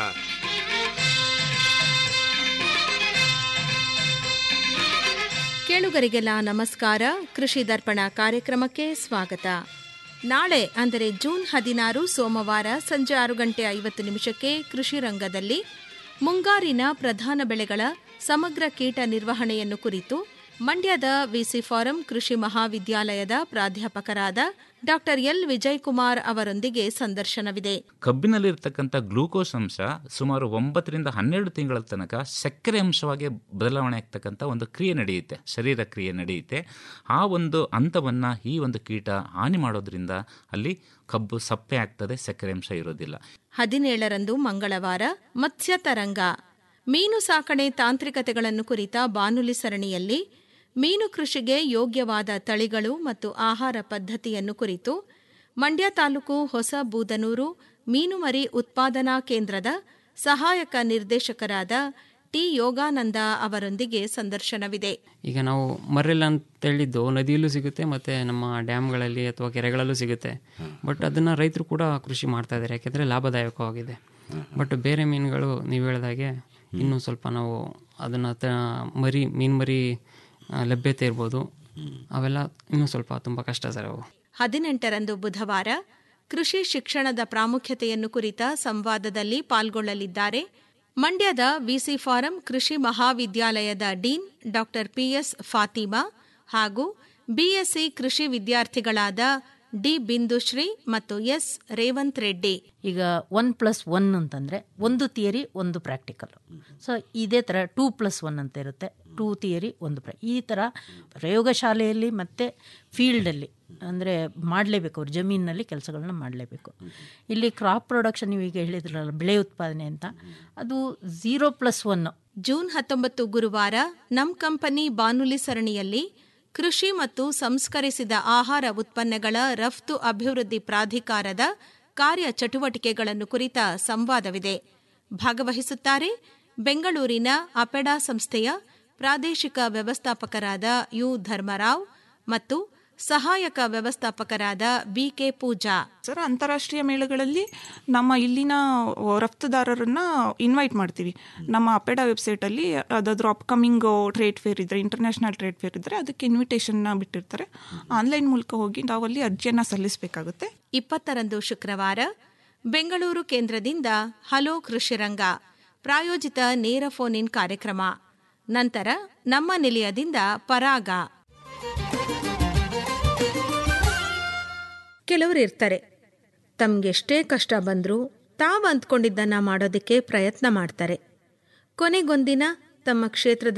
ಕೇಳುಗರಿಗೆಲ್ಲ ನಮಸ್ಕಾರ ಕೃಷಿ ದರ್ಪಣ ಕಾರ್ಯಕ್ರಮಕ್ಕೆ ಸ್ವಾಗತ ನಾಳೆ ಅಂದರೆ ಜೂನ್ ಹದಿನಾರು ಸೋಮವಾರ ಸಂಜೆ ಆರು ಗಂಟೆ ಐವತ್ತು ನಿಮಿಷಕ್ಕೆ ಕೃಷಿ ರಂಗದಲ್ಲಿ ಮುಂಗಾರಿನ ಪ್ರಧಾನ ಬೆಳೆಗಳ ಸಮಗ್ರ ಕೀಟ ನಿರ್ವಹಣೆಯನ್ನು ಕುರಿತು ಮಂಡ್ಯದ ವಿಸಿ ಫಾರಂ ಕೃಷಿ ಮಹಾವಿದ್ಯಾಲಯದ ಪ್ರಾಧ್ಯಾಪಕರಾದ ಡಾಕ್ಟರ್ ಎಲ್ ವಿಜಯಕುಮಾರ್ ಅವರೊಂದಿಗೆ ಸಂದರ್ಶನವಿದೆ ಕಬ್ಬಿನಲ್ಲಿರ್ತಕ್ಕಂಥ ಗ್ಲೂಕೋಸ್ ಅಂಶ ಸುಮಾರು ಒಂಬತ್ತರಿಂದ ಹನ್ನೆರಡು ತಿಂಗಳ ತನಕ ಸಕ್ಕರೆ ಅಂಶವಾಗಿ ಬದಲಾವಣೆ ಆಗ್ತಕ್ಕಂಥ ಒಂದು ಕ್ರಿಯೆ ನಡೆಯುತ್ತೆ ಶರೀರ ಕ್ರಿಯೆ ನಡೆಯುತ್ತೆ ಆ ಒಂದು ಹಂತವನ್ನು ಈ ಒಂದು ಕೀಟ ಹಾನಿ ಮಾಡೋದ್ರಿಂದ ಅಲ್ಲಿ ಕಬ್ಬು ಸಪ್ಪೆ ಆಗ್ತದೆ ಸಕ್ಕರೆ ಅಂಶ ಇರೋದಿಲ್ಲ ಹದಿನೇಳರಂದು ಮಂಗಳವಾರ ಮತ್ಸ್ಯ ತರಂಗ ಮೀನು ಸಾಕಣೆ ತಾಂತ್ರಿಕತೆಗಳನ್ನು ಕುರಿತ ಬಾನುಲಿ ಸರಣಿಯಲ್ಲಿ ಮೀನು ಕೃಷಿಗೆ ಯೋಗ್ಯವಾದ ತಳಿಗಳು ಮತ್ತು ಆಹಾರ ಪದ್ಧತಿಯನ್ನು ಕುರಿತು ಮಂಡ್ಯ ತಾಲೂಕು ಹೊಸ ಬೂದನೂರು ಮೀನುಮರಿ ಉತ್ಪಾದನಾ ಕೇಂದ್ರದ ಸಹಾಯಕ ನಿರ್ದೇಶಕರಾದ ಟಿ ಯೋಗಾನಂದ ಅವರೊಂದಿಗೆ ಸಂದರ್ಶನವಿದೆ ಈಗ ನಾವು ಮರ್ರೆಲ್ಲ ಅಂತ ಹೇಳಿದ್ದು ನದಿಯಲ್ಲೂ ಸಿಗುತ್ತೆ ಮತ್ತು ನಮ್ಮ ಡ್ಯಾಮ್ಗಳಲ್ಲಿ ಅಥವಾ ಕೆರೆಗಳಲ್ಲೂ ಸಿಗುತ್ತೆ ಬಟ್ ಅದನ್ನು ರೈತರು ಕೂಡ ಕೃಷಿ ಮಾಡ್ತಾ ಇದ್ದಾರೆ ಯಾಕೆಂದರೆ ಲಾಭದಾಯಕವಾಗಿದೆ ಬಟ್ ಬೇರೆ ಮೀನುಗಳು ನೀವು ಹೇಳಿದಾಗೆ ಇನ್ನೂ ಸ್ವಲ್ಪ ನಾವು ಅದನ್ನು ತ ಮರಿ ಮೀನು ಮರಿ ಆ, ಲಭ್ಯತೆ ಇರ್ಬೋದು ಅವೆಲ್ಲ ಇನ್ನೂ ಸ್ವಲ್ಪ ತುಂಬ ಕಷ್ಟ ಸರ್ ಅವು ಹದಿನೆಂಟರಂದು ಬುಧವಾರ ಕೃಷಿ ಶಿಕ್ಷಣದ ಪ್ರಾಮುಖ್ಯತೆಯನ್ನು ಕುರಿತ ಸಂವಾದದಲ್ಲಿ ಪಾಲ್ಗೊಳ್ಳಲಿದ್ದಾರೆ ಮಂಡ್ಯದ ವಿಸಿ ಫಾರಂ ಕೃಷಿ ಮಹಾವಿದ್ಯಾಲಯದ ಡೀನ್ ಡಾಕ್ಟರ್ ಪಿಎಸ್ ಫಾತಿಮಾ ಹಾಗೂ ಬಿಎಸ್ಸಿ ಕೃಷಿ ವಿದ್ಯಾರ್ಥಿಗಳಾದ ಡಿ ಬಿಂದುಶ್ರೀ ಮತ್ತು ಎಸ್ ರೇವಂತ್ ರೆಡ್ಡಿ ಈಗ ಒನ್ ಪ್ಲಸ್ ಒನ್ ಅಂತಂದರೆ ಒಂದು ಥಿಯರಿ ಒಂದು ಪ್ರಾಕ್ಟಿಕಲ್ ಸೊ ಇದೇ ಥರ ಟೂ ಪ್ಲಸ್ ಒನ್ ಅಂತ ಇರುತ್ತೆ ಟೂ ಥಿಯರಿ ಒಂದು ಪ್ರ ಈ ಥರ ಪ್ರಯೋಗಶಾಲೆಯಲ್ಲಿ ಮತ್ತು ಫೀಲ್ಡಲ್ಲಿ ಅಂದರೆ ಮಾಡಲೇಬೇಕು ಅವ್ರು ಜಮೀನಿನಲ್ಲಿ ಕೆಲಸಗಳನ್ನ ಮಾಡಲೇಬೇಕು ಇಲ್ಲಿ ಕ್ರಾಪ್ ಪ್ರೊಡಕ್ಷನ್ ನೀವು ಈಗ ಹೇಳಿದ್ರಲ್ಲ ಬೆಳೆ ಉತ್ಪಾದನೆ ಅಂತ ಅದು ಝೀರೋ ಪ್ಲಸ್ ಒನ್ ಜೂನ್ ಹತ್ತೊಂಬತ್ತು ಗುರುವಾರ ನಮ್ ಕಂಪನಿ ಬಾನುಲಿ ಸರಣಿಯಲ್ಲಿ ಕೃಷಿ ಮತ್ತು ಸಂಸ್ಕರಿಸಿದ ಆಹಾರ ಉತ್ಪನ್ನಗಳ ರಫ್ತು ಅಭಿವೃದ್ಧಿ ಪ್ರಾಧಿಕಾರದ ಕಾರ್ಯ ಚಟುವಟಿಕೆಗಳನ್ನು ಕುರಿತ ಸಂವಾದವಿದೆ ಭಾಗವಹಿಸುತ್ತಾರೆ ಬೆಂಗಳೂರಿನ ಅಪೆಡಾ ಸಂಸ್ಥೆಯ ಪ್ರಾದೇಶಿಕ ವ್ಯವಸ್ಥಾಪಕರಾದ ಯು ಧರ್ಮರಾವ್ ಮತ್ತು ಸಹಾಯಕ ವ್ಯವಸ್ಥಾಪಕರಾದ ಬಿಕೆ ಪೂಜಾ ಸರ್ ಅಂತಾರಾಷ್ಟ್ರೀಯ ಮೇಳಗಳಲ್ಲಿ ನಮ್ಮ ಇಲ್ಲಿನ ರಫ್ತುದಾರರನ್ನ ಇನ್ವೈಟ್ ಮಾಡ್ತೀವಿ ನಮ್ಮ ಅಪೆಡಾ ವೆಬ್ಸೈಟಲ್ಲಿ ಅದಾದ್ರೂ ಅಪ್ಕಮಿಂಗ್ ಟ್ರೇಡ್ ಫೇರ್ ಇದ್ರೆ ಇಂಟರ್ನ್ಯಾಷನಲ್ ಟ್ರೇಡ್ ಫೇರ್ ಇದ್ರೆ ಅದಕ್ಕೆ ಇನ್ವಿಟೇಷನ್ನ ಬಿಟ್ಟಿರ್ತಾರೆ ಆನ್ಲೈನ್ ಮೂಲಕ ಹೋಗಿ ನಾವಲ್ಲಿ ಅರ್ಜಿಯನ್ನು ಸಲ್ಲಿಸಬೇಕಾಗುತ್ತೆ ಇಪ್ಪತ್ತರಂದು ಶುಕ್ರವಾರ ಬೆಂಗಳೂರು ಕೇಂದ್ರದಿಂದ ಹಲೋ ಕೃಷಿರಂಗ ಪ್ರಾಯೋಜಿತ ನೇರ ಫೋನ್ ಇನ್ ಕಾರ್ಯಕ್ರಮ ನಂತರ ನಮ್ಮ ನಿಲಯದಿಂದ ಪರಾಗ ಕೆಲವರು ಇರ್ತಾರೆ ತಮ್ಗೆಷ್ಟೇ ಕಷ್ಟ ಬಂದರೂ ತಾವು ಅಂದ್ಕೊಂಡಿದ್ದನ್ನ ಮಾಡೋದಕ್ಕೆ ಪ್ರಯತ್ನ ಮಾಡ್ತಾರೆ ಕೊನೆಗೊಂದಿನ ತಮ್ಮ ಕ್ಷೇತ್ರದ